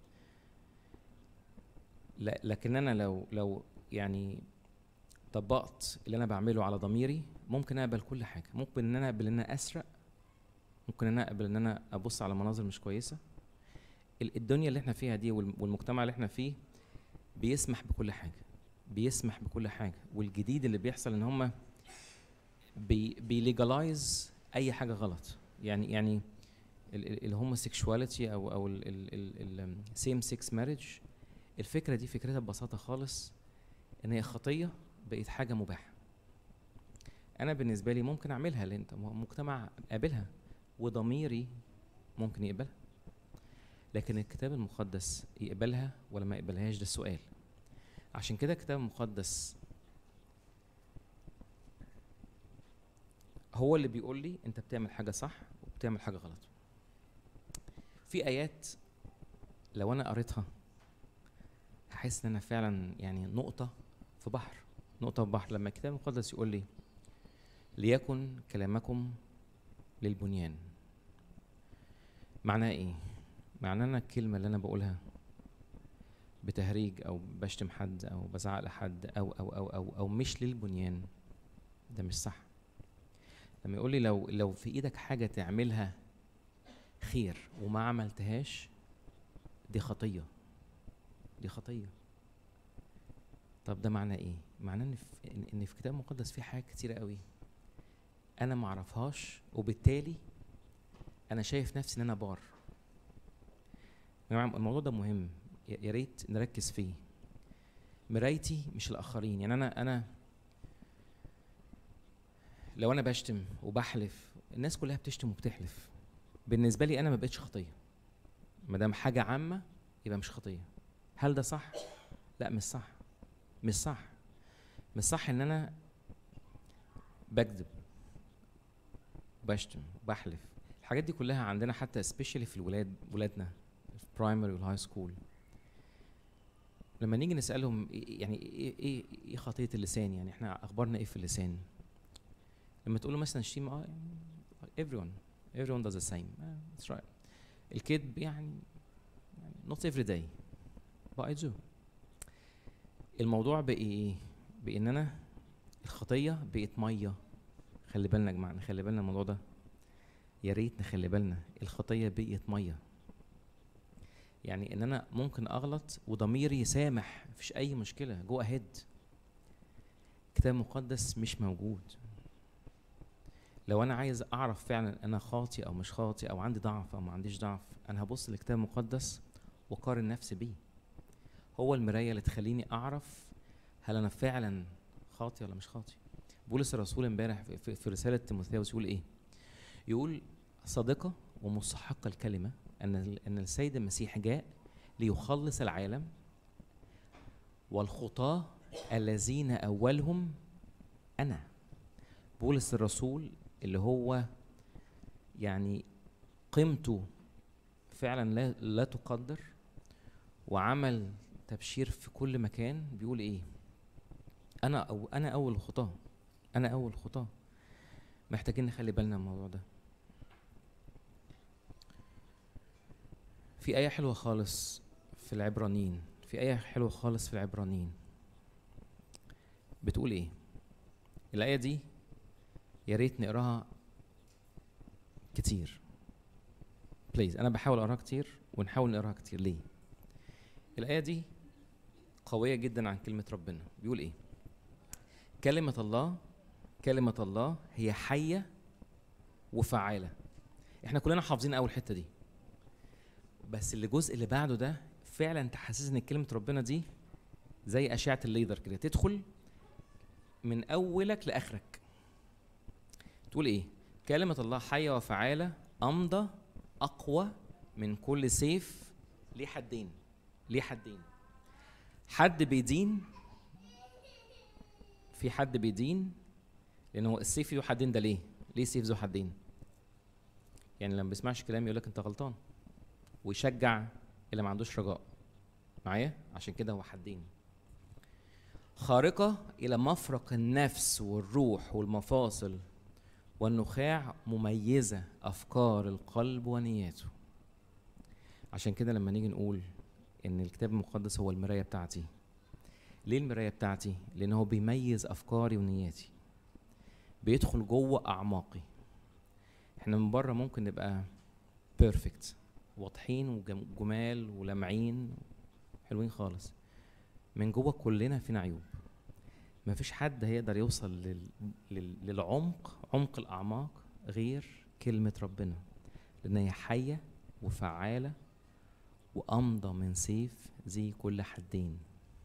لا لكن انا لو لو يعني طبقت اللي انا بعمله على ضميري ممكن اقبل كل حاجه ممكن ان انا اقبل ان انا اسرق ممكن ان انا اقبل ان انا ابص على مناظر مش كويسه ال- الدنيا اللي احنا فيها دي والم- والمجتمع اللي احنا فيه بيسمح بكل حاجه بيسمح بكل حاجه والجديد اللي بيحصل ان هم بي بيليجلايز اي حاجه غلط يعني يعني الهوموسيكشواليتي او او السيم سيكس ماريج الفكره دي فكرتها ببساطه خالص ان هي خطيه بقت حاجه مباحه انا بالنسبه لي ممكن اعملها لان طب ما هو المجتمع قابلها وضميري ممكن يقبلها لكن الكتاب المقدس يقبلها ولا ما يقبلهاش ده السؤال عشان كده الكتاب المقدس هو اللي بيقول لي انت بتعمل حاجه صح وبتعمل حاجه غلط في ايات لو انا قريتها هحس ان انا فعلا يعني نقطه في بحر نقطه في بحر لما الكتاب المقدس يقول لي ليكن كلامكم للبنيان معناه ايه معناه انا الكلمه اللي انا بقولها بتهريج او بشتم حد او بزعق لحد او او او او او مش للبنيان ده مش صح لما يقول لي لو لو في ايدك حاجه تعملها خير وما عملتهاش دي خطيه دي خطيه طب ده معناه ايه معناه ان في ان إن في الكتاب المقدس في حاجات كتيره قوي انا ما اعرفهاش وبالتالي انا شايف نفسي ان انا بار يا جماعه الموضوع ده مهم يا يا ريت نركز فيه مرايتي مش الاخرين يعني انا انا لو انا بشتم وبحلف الناس كلها بتشتم وبتحلف بالنسبه لي انا ما بقتش خطيه ما دام حاجه عامه يبقى مش خطيه هل ده صح لا مش صح مش صح مش صح ان انا بكذب بشتم بحلف الحاجات دي كلها عندنا حتى سبيشالي في الولاد ولادنا في البرايمري والهاي سكول لما نيجي نسالهم إيه- يعني ايه ايه ايه خطيه اللسان يعني احنا اخبارنا ايه في اللسان لما تقول له مثلا شتيمه اه يعني everyone everyone does the same آه that's right الكذب يعني يعني not every day but I do الموضوع بقى ايه بان انا الخطيه بقت ميه خلي بالنا يا جماعه خلي بالنا من الموضوع ده يا ريت نخلي بالنا الخطيه بقت ميه يعني ان انا ممكن اغلط وضميري يسامح مفيش اي مشكله جو اهيد كتاب مقدس مش موجود لو انا عايز اعرف فعلا انا خاطي او مش خاطي او عندي ضعف او ما عنديش ضعف انا هبص للكتاب المقدس واقارن نفسي بيه هو المرايه اللي تخليني اعرف هل انا فعلا خاطي ولا مش خاطي بولس الرسول امبارح في- في, في رساله تيموثاوس يقول ايه يقول صادقه ومستحقه الكلمه ان ال- ان السيد المسيح جاء ليخلص العالم والخطاه الذين اولهم انا بولس الرسول اللي هو يعني قيمته فعلا لا, لا تقدر وعمل تبشير في كل مكان بيقول ايه انا أو انا اول الخطاه انا اول الخطاه محتاجين نخلي بالنا من الموضوع ده في آية حلوة خالص في العبرانيين في آية حلوة خالص في العبرانيين بتقول إيه؟ الآية دي يا ريت نقراها كتير بليز أنا بحاول أقراها كتير ونحاول نقراها كتير ليه؟ الآية دي قوية جدا عن كلمة ربنا بيقول إيه؟ كلمة الله كلمة الله هي حية وفعالة احنا كلنا حافظين أول حتة دي بس اللي الجزء اللي بعده ده فعلا تحسسني ان كلمه ربنا دي زي اشعه الليزر كده تدخل من اولك لاخرك تقول ايه كلمه الله حيه وفعاله امضى اقوى من كل سيف ليه حدين ليه حدين حد بيدين في حد بيدين لان هو السيف له حدين ده ليه ليه سيف ذو حدين يعني لما بيسمعش كلام يقول لك انت غلطان ويشجع اللي ما عندوش رجاء معايا عشان كده هو حدين خارقة إلى مفرق النفس والروح والمفاصل والنخاع مميزة أفكار القلب ونياته عشان كده لما نيجي نقول إن الكتاب المقدس هو المراية بتاعتي ليه المراية بتاعتي؟ لأن هو بيميز أفكاري ونياتي بيدخل جوه أعماقي احنا من بره ممكن نبقى بيرفكت واضحين وجمال ولامعين حلوين خالص من جوه كلنا فينا عيوب مفيش حد هيقدر يوصل لل... لل... للعمق عمق الاعماق غير كلمه ربنا لان هي حيه وفعاله وامضى من سيف ذي كل حدين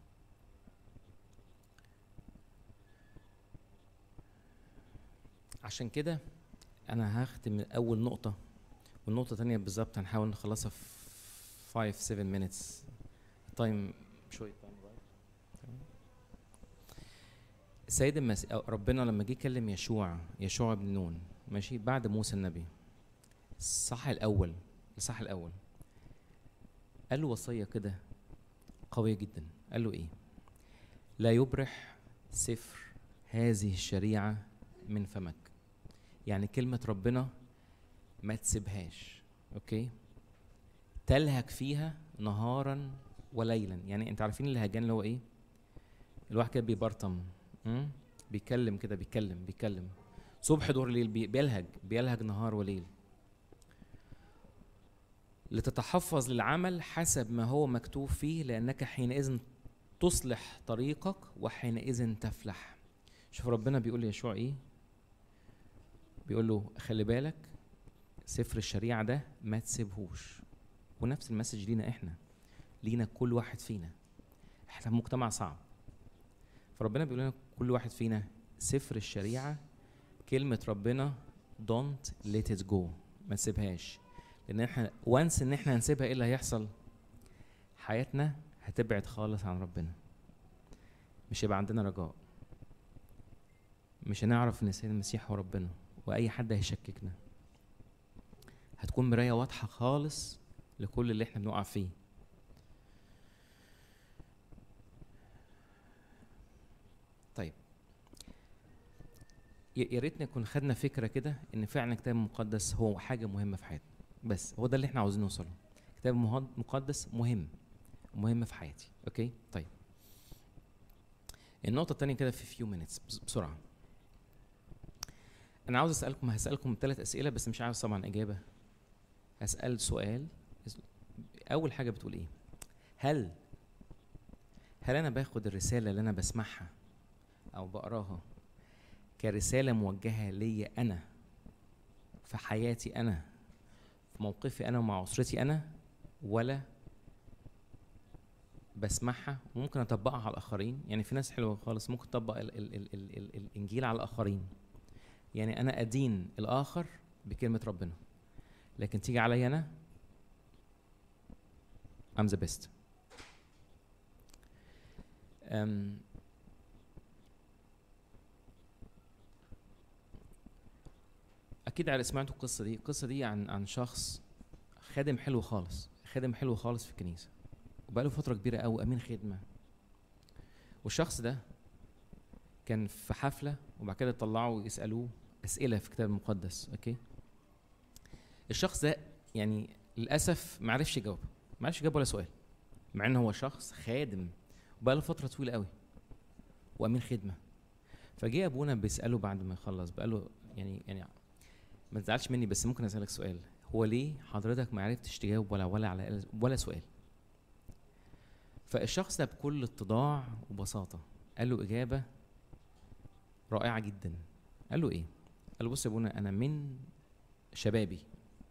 عشان كده انا هختم من اول نقطه والنقطة التانية بالظبط هنحاول نخلصها في 5 7 minutes تايم شوية تايم السيد المسيح ربنا لما جه يكلم يشوع يشوع بن نون ماشي بعد موسى النبي الصح الأول الصح الأول قال له وصية كده قوية جدا قال له إيه؟ لا يبرح سفر هذه الشريعة من فمك يعني كلمة ربنا ما تسيبهاش اوكي تلهج فيها نهارا وليلا يعني انت عارفين اللهجان اللي هو ايه الواحد كده بيبرطم مم؟ بيتكلم كده بيتكلم بيتكلم صبح دور ليل بي- بيلهج بيلهج نهار وليل لتتحفظ للعمل حسب ما هو مكتوب فيه لأنك حينئذ تصلح طريقك وحينئذ تفلح شوف ربنا بيقول ليشوع ايه بيقول له خلي بالك سفر الشريعة ده ما تسيبهوش ونفس المسج لينا احنا لينا كل واحد فينا احنا في مجتمع صعب فربنا بيقول لنا كل واحد فينا سفر الشريعة كلمة ربنا don't let it go ما تسيبهاش لان احنا وانس ان احنا هنسيبها ايه اللي هيحصل حياتنا هتبعد خالص عن ربنا مش هيبقى عندنا رجاء مش هنعرف ان السيد المسيح هو ربنا واي حد هيشككنا هتكون مرايه واضحه خالص لكل اللي احنا بنقع فيه طيب يا يا ريتنا نكون خدنا فكره كده ان فعلا الكتاب المقدس هو حاجه مهمه في حياتنا بس هو ده اللي احنا عاوزين نوصله الكتاب المهد- المقدس مهم مهم في حياتي اوكي طيب النقطه الثانيه كده في فيو minutes بس- بسرعه انا عاوز اسالكم هسالكم ثلاث اسئله بس مش عاوز طبعا اجابه هسال سؤال اول حاجه بتقول ايه هل هل انا باخد الرساله اللي انا بسمعها او بقراها كرساله موجهه ليا انا في حياتي انا في موقفي انا ومع اسرتي انا ولا بسمعها وممكن اطبقها على الاخرين يعني في ناس حلوه خالص ممكن تطبق ال ال ال ال ال الانجيل على الاخرين يعني انا ادين الاخر بكلمه ربنا لكن تيجي عليا انا I'm the best أم اكيد على سمعتوا القصه دي القصه دي عن عن شخص خادم حلو خالص خادم حلو خالص في الكنيسه وبقاله فتره كبيره قوي امين خدمه والشخص ده كان في حفله وبعد كده طلعوا يسالوه اسئله في الكتاب المقدس اوكي الشخص ده يعني للاسف ما عرفش يجاوب ما عرفش يجاوب ولا سؤال مع ان هو شخص خادم وبقاله فتره طويله قوي وامين خدمه فجه ابونا بيساله بعد ما يخلص بقى له يعني يعني ما تزعلش مني بس ممكن اسالك سؤال هو ليه حضرتك ما عرفتش تجاوب ولا ولا على ولا سؤال فالشخص ده بكل اتضاع وبساطه قال له اجابه رائعه جدا قال له ايه قال له بص يا ابونا انا من شبابي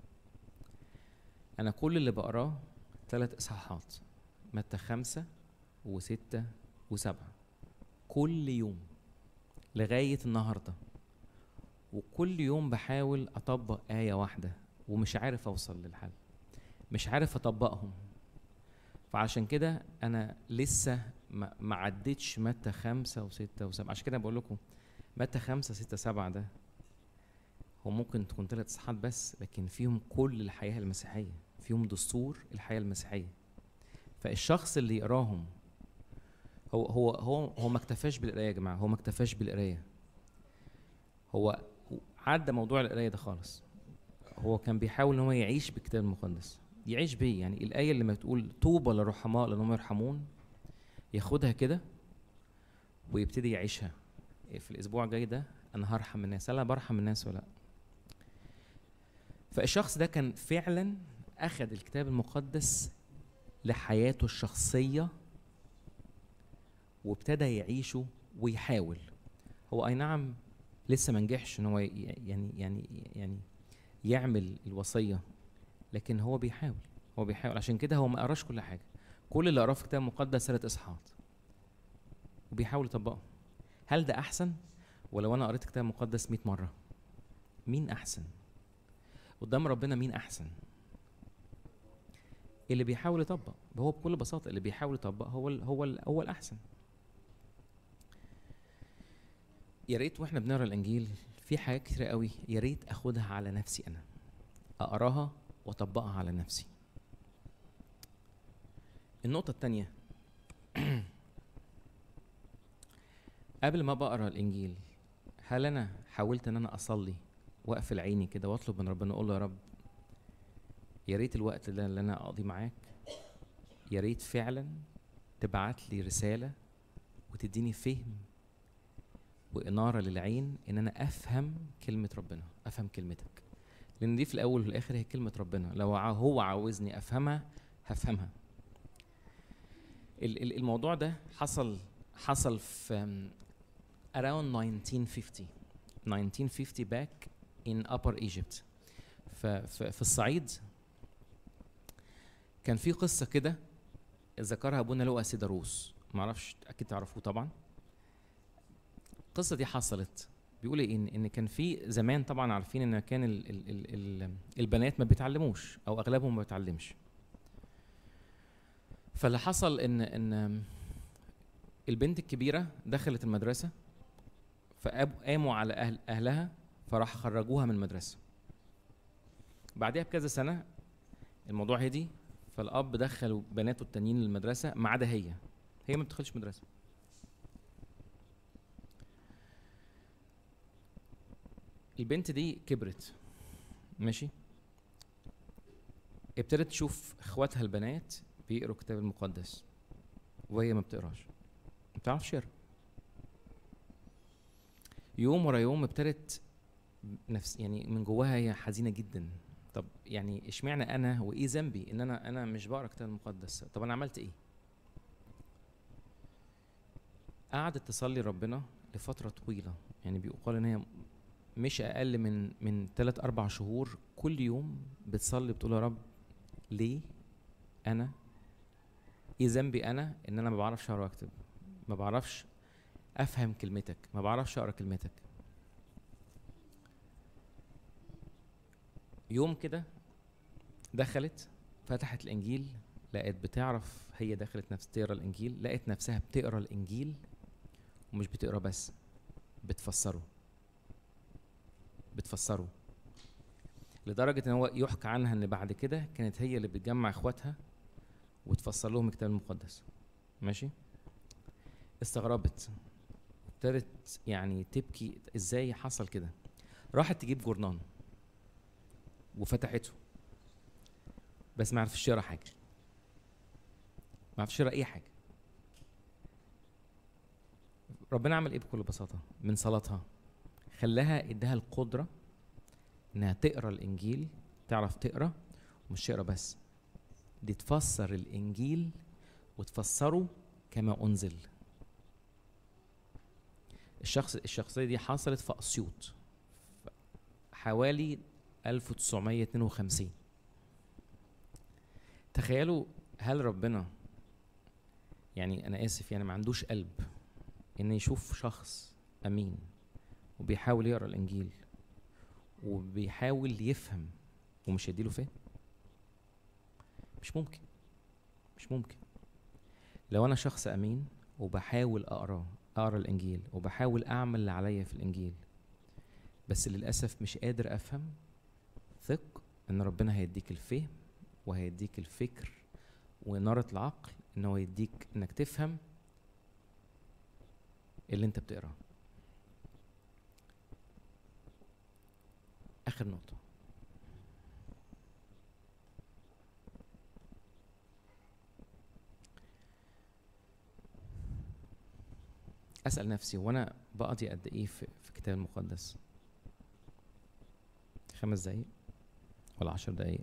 انا كل اللي بقراه ثلاث اصحاحات متى خمسة وستة وسبعة كل يوم لغاية النهاردة وكل يوم بحاول أطبق آية واحدة ومش عارف أوصل للحل مش عارف أطبقهم فعشان كده أنا لسه ما ما عدتش متى خمسة وستة وسبعة عشان كده بقول لكم متى خمسة ستة سبعة ده هو ممكن تكون ثلاث صحات بس لكن فيهم كل الحياة المسيحية فيهم دستور الحياة المسيحية فالشخص اللي يقراهم هو هو هو هو ما اكتفاش بالقرايه يا جماعه هو ما اكتفاش بالقرايه هو عدى موضوع القرايه ده خالص هو كان بيحاول ان هو يعيش بالكتاب المقدس يعيش بيه يعني الايه اللي ما تقول طوبى للرحماء لانهم يرحمون ياخدها كده ويبتدي يعيشها في الاسبوع الجاي ده انا هرحم الناس هل انا برحم الناس ولا لا فالشخص ده كان فعلا اخذ الكتاب المقدس لحياته الشخصيه وابتدى يعيشه ويحاول هو اي نعم لسه ما نجحش ان هو ي- يعني يعني يعني يعمل الوصيه لكن هو بيحاول هو بيحاول عشان كده هو ما قراش كل حاجه كل اللي قراه في الكتاب المقدس ثلاث اصحاحات وبيحاول يطبقه هل ده احسن ولو انا قريت الكتاب المقدس 100 مره مين احسن قدام ربنا مين احسن اللي بيحاول يطبق هو بكل بساطه اللي بيحاول يطبق هو ال هو ال هو الاحسن يا ريت واحنا بنقرا الانجيل في حاجات كتير قوي يا ريت اخدها على نفسي انا اقراها واطبقها على نفسي النقطه الثانيه قبل ما بقرا الانجيل هل انا حاولت ان انا اصلي واقفل عيني كده واطلب من ربنا اقول له يا رب يا ريت الوقت ده اللي انا اقضيه معاك يا ريت فعلا تبعت لي رساله وتديني فهم وإنارة للعين إن أنا أفهم كلمة ربنا أفهم كلمتك لأن دي في الأول وفي الآخر هي كلمة ربنا لو ع- هو عاوزني أفهمها هفهمها ال- ال- الموضوع ده حصل حصل في um, around 1950 1950 back in upper Egypt ف- ف- في الصعيد كان في قصة كده ذكرها أبونا لؤى سيداروس معرفش أكيد تعرفوه طبعا القصه دي حصلت بيقول ايه ان ان كان في زمان طبعا عارفين ان كان ال ال ال ال البنات ما بيتعلموش او اغلبهم ما بيتعلمش فاللي حصل ان ان البنت الكبيره دخلت المدرسه فقاموا على اهل اهلها فراح خرجوها من المدرسه بعدها بكذا سنه الموضوع هدي فالاب دخل بناته التانيين للمدرسه ما عدا هي هي ما بتدخلش مدرسه البنت دي كبرت ماشي ابتدت تشوف اخواتها البنات بيقروا الكتاب المقدس وهي ما بتقراش ما بتعرفش تقرا يوم ورا يوم ابتدت نفس يعني من جواها هي حزينه جدا طب يعني اشمعنى انا وايه ذنبي ان انا انا مش بقرا الكتاب المقدس طب انا عملت ايه قعدت تصلي ربنا لفتره طويله يعني بيقال ان هي مش اقل من من 3 4 شهور كل يوم بتصلي بتقول يا رب ليه انا ايه ذنبي انا ان انا ما بعرفش اقرا واكتب ما بعرفش افهم كلمتك ما بعرفش اقرا كلمتك يوم كده دخلت فتحت الانجيل لقت بتعرف هي دخلت نفس تقرا الانجيل لقت نفسها بتقرا الانجيل ومش بتقرا بس بتفسره بتفسره لدرجة ان هو يحكى عنها ان بعد كده كانت هي اللي بتجمع اخواتها وتفسر لهم الكتاب المقدس ماشي استغربت ابتدت يعني تبكي ازاي حصل كده راحت تجيب جورنان وفتحته بس ما عرفتش تقرا حاجه ما عرفتش تقرا اي حاجه ربنا عمل ايه بكل بساطه من صلاتها خلاها اداها القدره انها تقرا الانجيل تعرف تقرا ومش تقرا بس دي تفسر الانجيل وتفسره كما انزل الشخص الشخصيه دي حصلت في اسيوط حوالي 1952 تخيلوا هل ربنا يعني انا اسف يعني ما عندوش قلب ان يشوف شخص امين وبيحاول يقرا الانجيل وبيحاول يفهم ومش هيديله فهم مش ممكن مش ممكن لو انا شخص امين وبحاول اقرا اقرا الانجيل وبحاول اعمل اللي عليا في الانجيل بس للاسف مش قادر افهم ثق ان ربنا هيديك الفهم وهيديك الفكر ونارة العقل ان هو يديك انك تفهم اللي انت بتقراه اخر نقطة اسال نفسي وانا بقضي قد ايه في في الكتاب المقدس خمس دقايق ولا عشر دقايق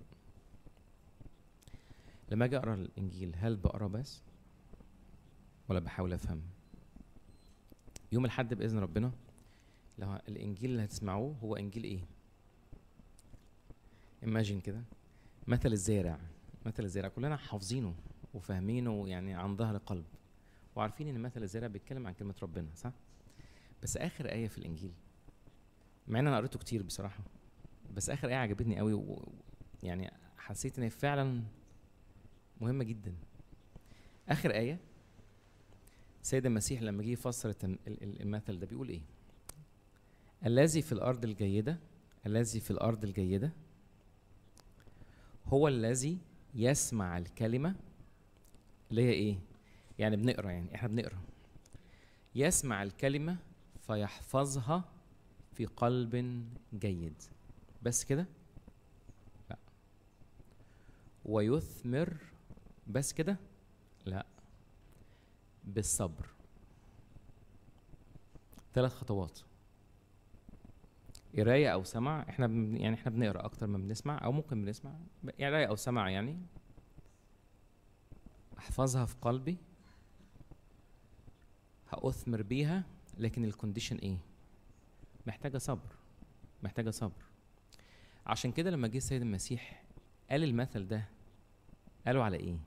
لما اجي اقرا الانجيل هل بقرا بس ولا بحاول افهم يوم الحد باذن ربنا لو الانجيل اللي هتسمعوه هو انجيل ايه imagine كده مثل الزارع مثل الزارع كلنا حافظينه وفاهمينه يعني عن ظهر قلب وعارفين ان مثل الزارع بيتكلم عن كلمه ربنا صح بس اخر ايه في الانجيل مع ان انا قريته كتير بصراحه بس اخر ايه عجبتني قوي ويعني حسيت ان هي فعلا مهمه جدا اخر ايه سيد المسيح لما جه يفسر التم- ال- ال- المثل ده بيقول ايه الذي في الارض الجيده الذي في الارض الجيده هو الذي يسمع الكلمه اللي هي ايه يعني بنقرا يعني احنا بنقرا يسمع الكلمه فيحفظها في قلب جيد بس كده لا ويثمر بس كده لا بالصبر ثلاث خطوات قرايه او سمع احنا بن يعني احنا بنقرا اكتر ما بنسمع او ممكن بنسمع ب- قرايه او سمع يعني احفظها في قلبي هاثمر بيها لكن الكونديشن ايه محتاجه صبر محتاجه صبر عشان كده لما جه السيد المسيح قال المثل ده قالوا على ايه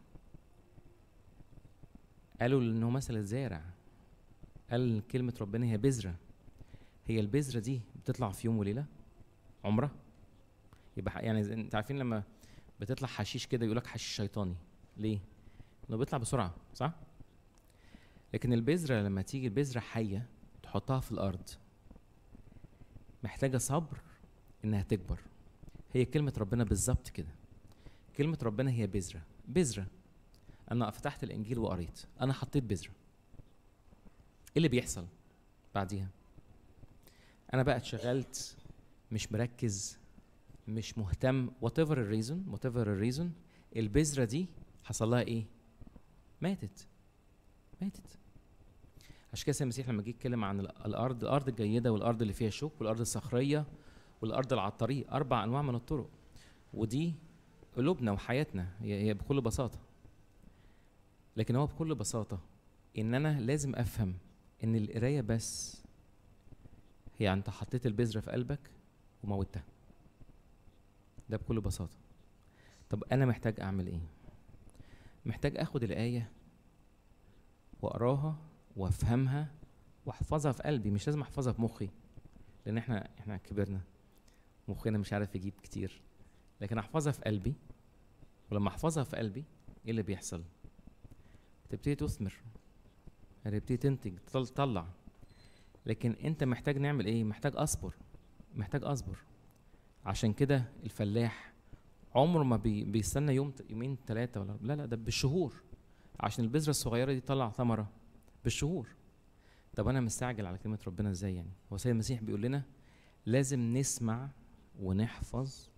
قالوا انه مثل الزارع قال كلمة ربنا هي بذرة هي البذرة دي بتطلع في يوم وليلة عمرها يبقى ح- يعني زي- انت عارفين لما بتطلع حشيش كده يقولك حشيش شيطاني ليه؟ انه بيطلع بسرعة صح؟ لكن البذرة لما تيجي البذرة حية تحطها في الأرض محتاجة صبر إنها تكبر هي كلمة ربنا بالظبط كده كلمة ربنا هي بذرة بذرة أنا فتحت الإنجيل وقريت أنا حطيت بذرة إيه اللي بيحصل بعديها أنا بقى اتشغلت مش مركز مش مهتم وات ايفر الريزون وات ايفر الريزون البذره دي حصل لها ايه ماتت ماتت عشان كده السيد المسيح لما جه يتكلم عن ال- الارض الارض الجيده والارض اللي فيها شوك والارض الصخريه والارض اللي على الطريق اربع انواع من الطرق ودي قلوبنا وحياتنا هي هي بكل بساطه لكن هو بكل بساطه ان انا لازم افهم ان القرايه بس هي انت حطيت البذره في قلبك وموتها ده بكل بساطه طب انا محتاج اعمل ايه محتاج اخد الايه واقراها وافهمها واحفظها في قلبي مش لازم احفظها في مخي لان احنا احنا كبرنا مخنا مش عارف يجيب كتير لكن احفظها في قلبي ولما احفظها في قلبي ايه اللي بيحصل تبتدي تثمر هتبتدي تنتج تطل- تطلع لكن انت محتاج نعمل ايه محتاج اصبر محتاج اصبر عشان كده الفلاح عمره ما بي بيستنى يوم يومين ثلاثة ولا لا لا ده بالشهور عشان البذرة الصغيرة دي تطلع ثمرة بالشهور طب انا مستعجل على كلمة ربنا ازاي يعني هو سيد المسيح بيقول لنا لازم نسمع ونحفظ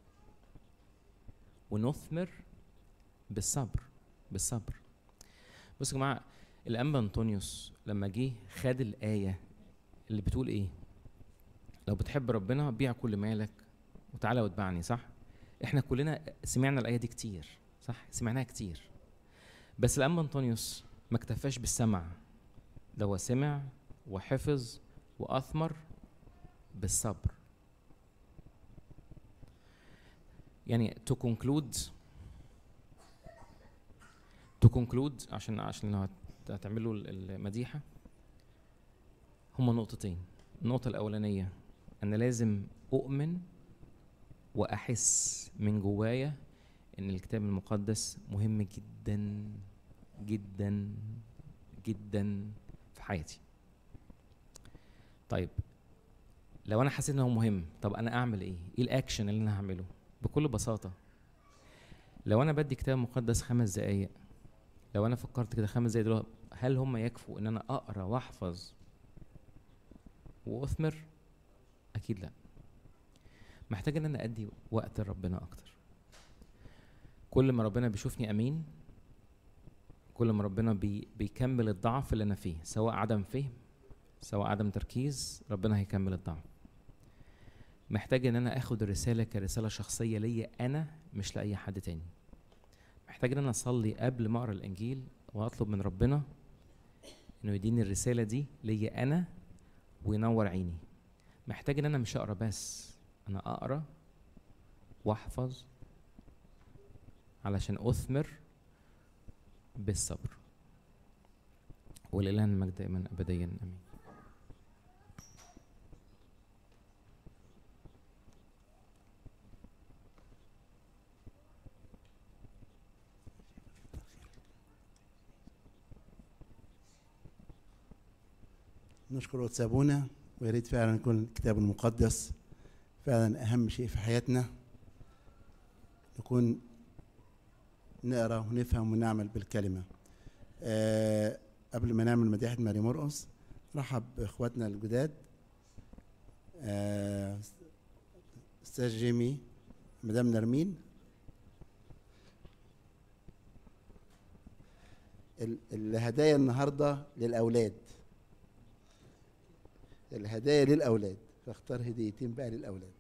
ونثمر بالصبر بالصبر بصوا يا جماعة الأنبا أنطونيوس لما جه خد الآية اللي بتقول إيه لو بتحب ربنا بيع كل مالك وتعالى واتبعني صح احنا كلنا سمعنا الآية دي كتير صح سمعناها كتير بس الأنبا أنطونيوس ما اكتفاش بالسمع ده هو سمع وحفظ وأثمر بالصبر يعني to conclude to conclude عشان عشان لو هت- هتعملوا ال- المديحة هما نقطتين النقطة الأولانية أنا لازم أؤمن وأحس من جوايا إن الكتاب المقدس مهم جدا جدا جدا في حياتي طيب لو أنا حسيت إن هو مهم طب أنا أعمل إيه؟ إيه الأكشن اللي أنا هعمله؟ بكل بساطة لو أنا بدي كتاب مقدس خمس دقايق لو أنا فكرت كده خمس دقايق دول هل هم يكفوا إن أنا أقرأ وأحفظ وأثمر؟ أكيد لأ محتاج إن أنا أدي وقت لربنا أكتر كل ما ربنا بيشوفني أمين كل ما ربنا بي بيكمل الضعف اللي أنا فيه سواء عدم فهم سواء عدم تركيز ربنا هيكمل الضعف محتاج ان انا اخد الرساله كرساله شخصيه ليا انا مش لاي حد تاني محتاج ان انا اصلي قبل ما اقرا الانجيل واطلب من ربنا انه يديني الرساله دي ليا انا وينور عيني محتاج ان انا مش اقرا بس انا اقرا واحفظ علشان اثمر بالصبر ولله المجد دائما ابديا امين نشكر وتسابونا ويا ريت فعلا يكون الكتاب المقدس فعلا اهم شيء في حياتنا نكون نقرا ونفهم ونعمل بالكلمه آه قبل ما نعمل مديحه ماري مرقص رحب باخواتنا الجداد آه، استاذ جيمي مدام نرمين ال- الهدايا النهارده للاولاد الهدايا للاولاد فاختار هديتين بقى للاولاد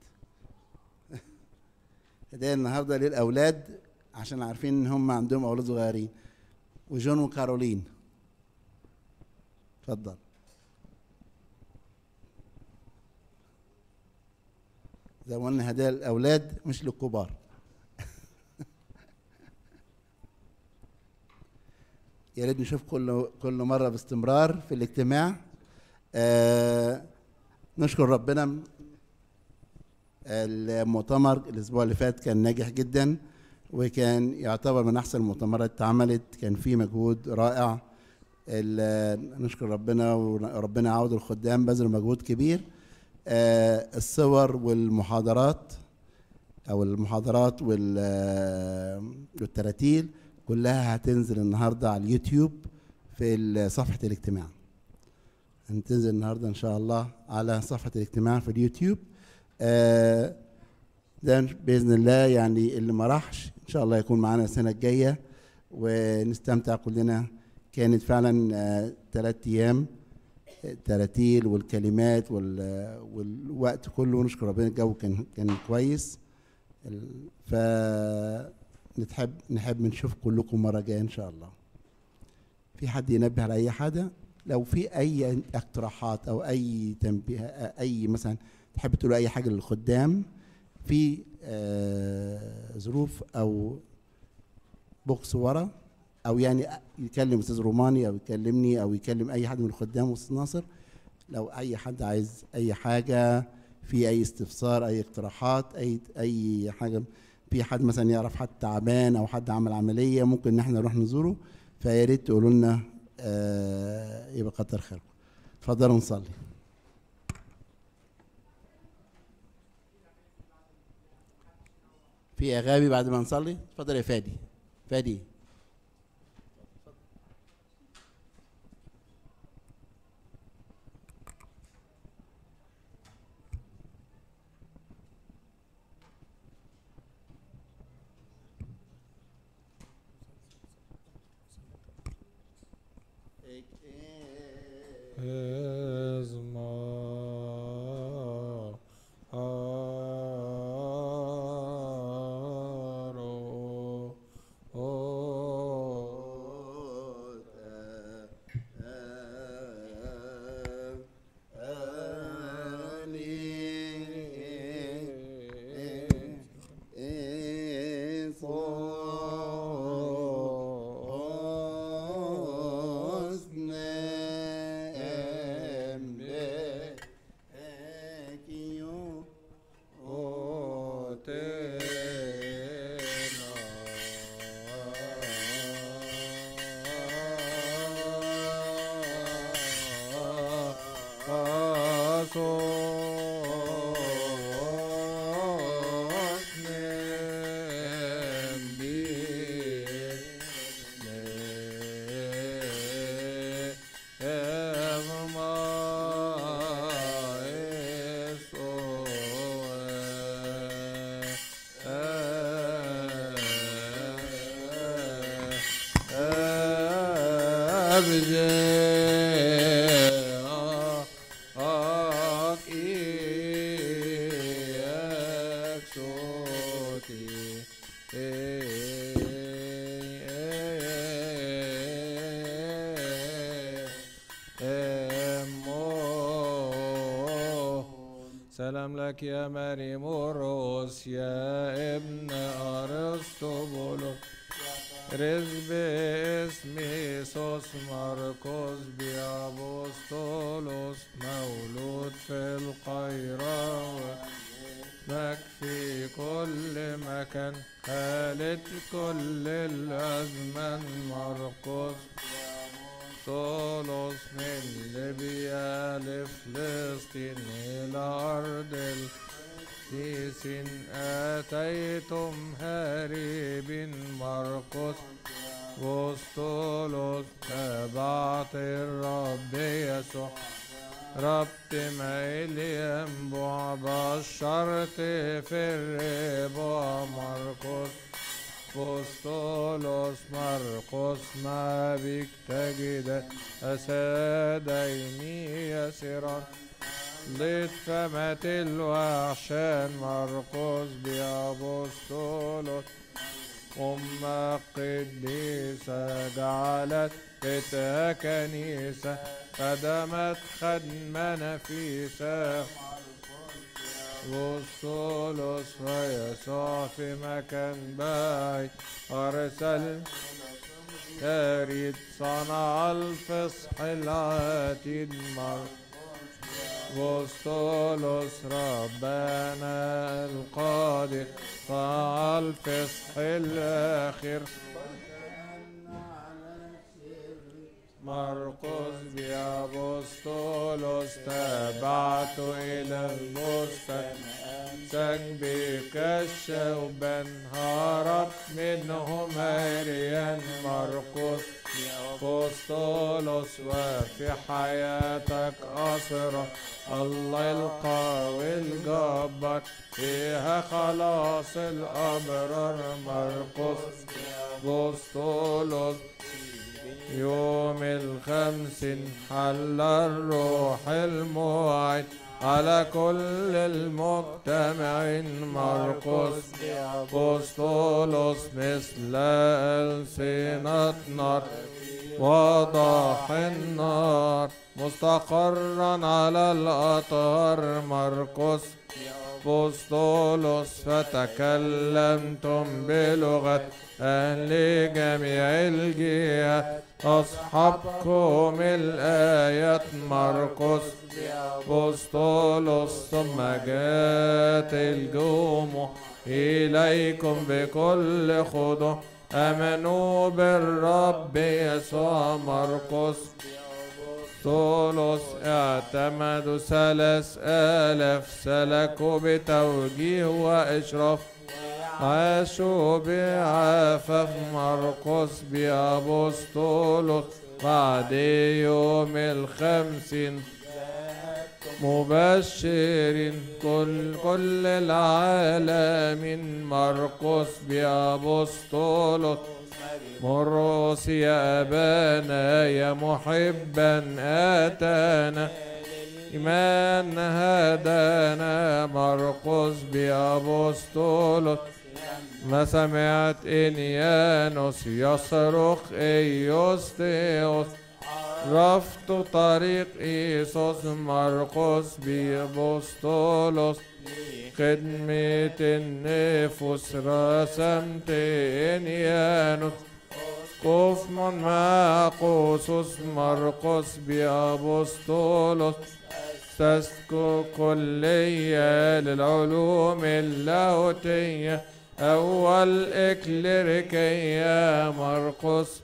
هدايا النهارده للاولاد عشان عارفين ان هم عندهم اولاد صغيرين وجون وكارولين اتفضل زي ما قلنا هدايا للاولاد مش للكبار يا ريت نشوف كل كل مره باستمرار في الاجتماع آه نشكر ربنا المؤتمر الاسبوع اللي فات كان ناجح جدا وكان يعتبر من احسن المؤتمرات اتعملت كان فيه مجهود رائع ال- نشكر ربنا وربنا يعوض الخدام بذلوا مجهود كبير آه، الصور والمحاضرات او المحاضرات وال- آه، والتراتيل كلها هتنزل النهارده على اليوتيوب في ال- صفحه الاجتماع هتنزل النهارده ان شاء الله على صفحه الاجتماع في اليوتيوب آه، ده باذن الله يعني اللي ما راحش ان شاء الله يكون معانا السنه الجايه ونستمتع كلنا كانت فعلا آه، ثلاث ايام التراتيل والكلمات وال- والوقت كله نشكر ربنا الجو كان كان كويس ال- ف نتحب نحب نشوف كلكم مره جايه ان شاء الله في حد ينبه على اي حاجه لو في اي اقتراحات او اي تنبيه اي مثلا تحب تقول اي حاجه للخدام في آه، ظروف او بوكس ورا او يعني يكلم استاذ روماني او يكلمني او يكلم اي حد من الخدام استاذ ناصر لو اي حد عايز اي حاجه في اي استفسار اي اقتراحات اي اي حاجه في حد مثلا يعرف حد تعبان او حد عمل عمليه ممكن ان احنا نروح نزوره فيا ريت تقولوا لنا آه يبقى كتر خيركم اتفضلوا نصلي في اغاني بعد ما نصلي اتفضل يا فادي فادي Esma aro سلام لك يا مريم الرؤوس يا ابن أرسطبولوس رز باسم يسوس مرقس بأبسطولوس مولود في القيرة مكفي كل مكان خالد كل الأزمان مرقس طولس من ليبيا لفلسطين إلى أرض السيسين أتيتم هاربين مرقس وسطولس تبعت الرب يسوع ربط ميل ينبع بشرت في الربع مرقس بوستولوس مرقس ما بك تجد أسادين يسرا لتفمت الوحشان مرقس بأبوستولوس أم قديسة جعلت بيتها كنيسة خدمت خدمة نفيسة وسطولوس ويسوع في مكان بعيد أرسل يريد صنع الفصح العتيد مر وسطولوس ربنا القادر صنع الفصح الآخر مرقس بأبسطولوس تبعت إلى البستان سكبك الشوبان هرب منه مريم مرقس أبسطولوس وفي حياتك أسرة الله القوي الجبار فيها خلاص الأبرار مرقس بسطولوس يوم الخمسين حل الروح الموعد على كل المجتمعين مرقس بسطولوس مثل ألسنة نار وضح النار مستقرا على الأطهار مرقس بسطولوس فتكلمتم بلغة أهل جميع الجهات أصحابكم الآيات مرقس بسطولوس ثم جاءت الجموع إليكم بكل خضوع آمنوا بالرب يسوع مرقس طولس اعتمدوا ثلاث آلاف سلكوا بتوجيه وإشراف عاشوا بعفاف مرقس بأبسطولس بعد يوم الخمسين مبشرين كل كل العالم مرقس بأبسطولس مرقس يا أبانا يا محبا آتانا إيمان هدانا مرقس بأبسطولس ما سمعت إنيانوس يصرخ إيوستيوس رفت طريق إيسوس مرقس بأبسطولس خدمة النفوس رسمت إنيانوس قفم مع قوسوس مرقس بأبسطولس تسكو كلية للعلوم اللاهوتية أول إكليريكية مرقس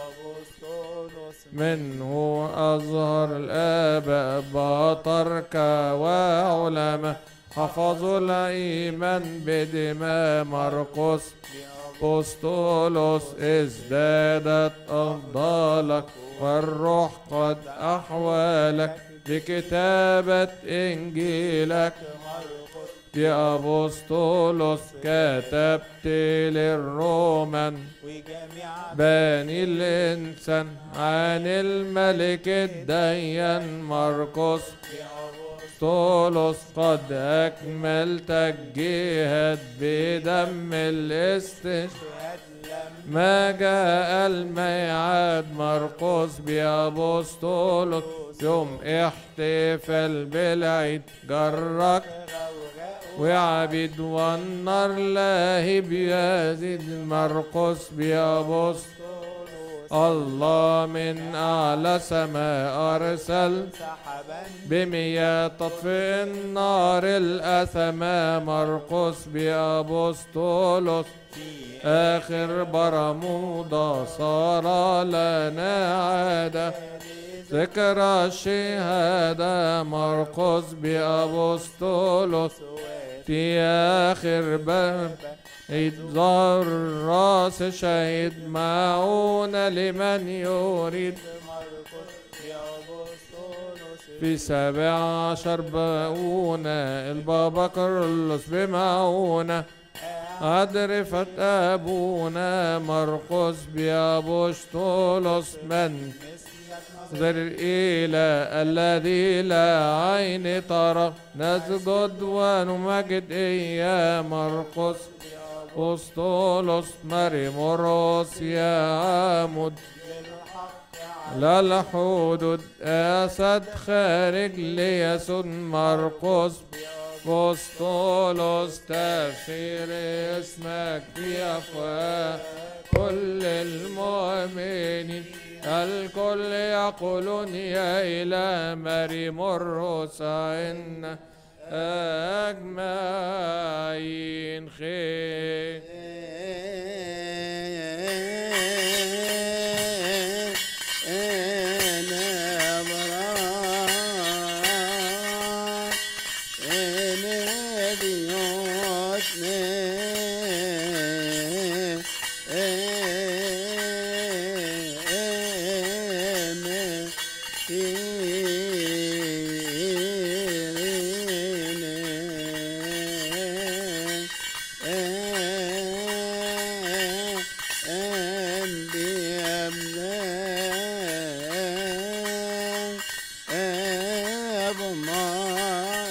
منه أظهر الآباء بطركة وعلماء حفظوا الإيمان بدماء مرقس أسطولوس ازدادت أفضالك والروح قد أحوالك بكتابة إنجيلك يا أبسطولوس كتبت للرومان بني الإنسان عن الملك الديان مرقس طولس قد أكملت الجهاد بدم الاستشهاد ما جاء الميعاد مرقس بأبسطولس يوم احتفال بالعيد جرك وعبد والنار لاهب يزيد مرقس بأبسطولس الله من أعلى سماء أرسل بمياه تطفئ النار الأثمى مرقس بأبسطولس آخر برمودا صار لنا عادة ذكرى الشهادة مرقس بأبسطولس في آخر باب عيد ظهر راس شهيد معونة لمن يريد في سبع عشر باؤونة البابا كرلس بمعونة أدرفت أبونا مرقس بأبوشطولس من ذر إلى الذي لا عين ترى نسجد ونمجد إياه مرقس أسطولس مريموروس يا عمود لا الحدود أسد خارج ليسون مرقس بسطولس تفسير اسمك في أفواه كل المؤمنين الكل يقولون يا إلى مريموروس إن أجمعين خير أنا براء أنا بيوتنا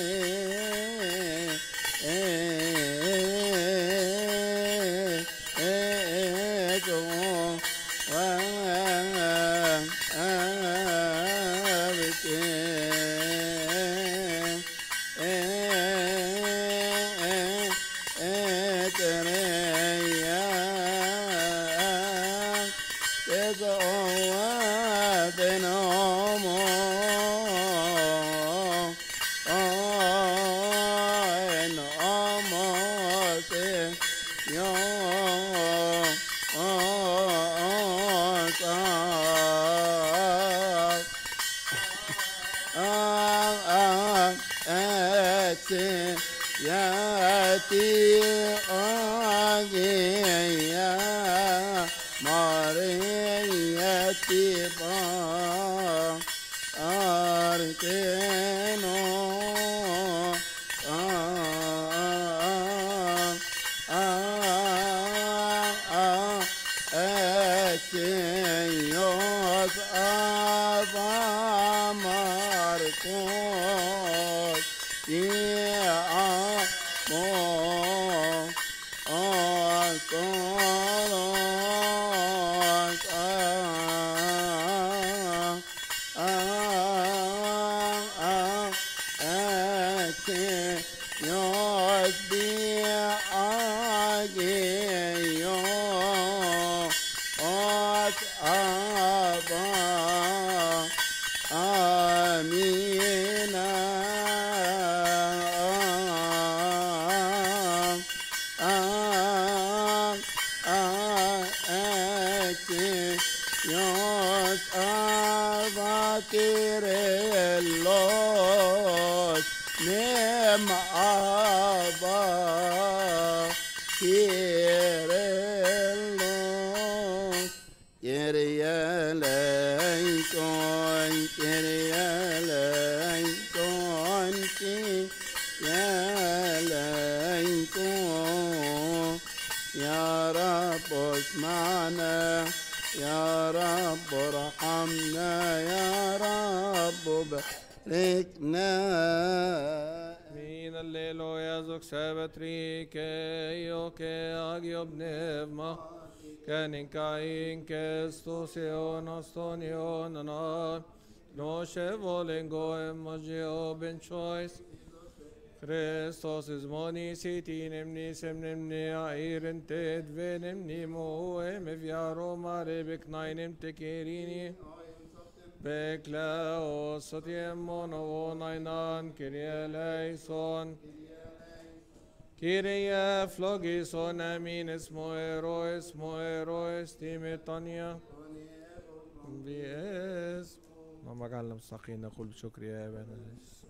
ياتي يا مريتي با أركنو أتيوس أبا مركوس يا مو أكلوس Dios avatirellos nem aba kirellos Kirieleikon, Kirieleikon, Kirieleikon يا رب اسمعنا يا رب ارحمنا يا رب باركنا Min alleluia zoksevetrike ioke agio pneuma Kenin kain kestos eon aston eon anan Noshe volengo emagio ben choice Christos is moni sitin emni semnemni airen ted venemni mo em eviaro mare beknainim tekerini Beklaos sotiemon ovonainan Kyrie eleison Kyrie flogison amin esmo eroes mo eroes timetania باسم اللهم اجعلنا مستحقين نقول بشكر يا ابانا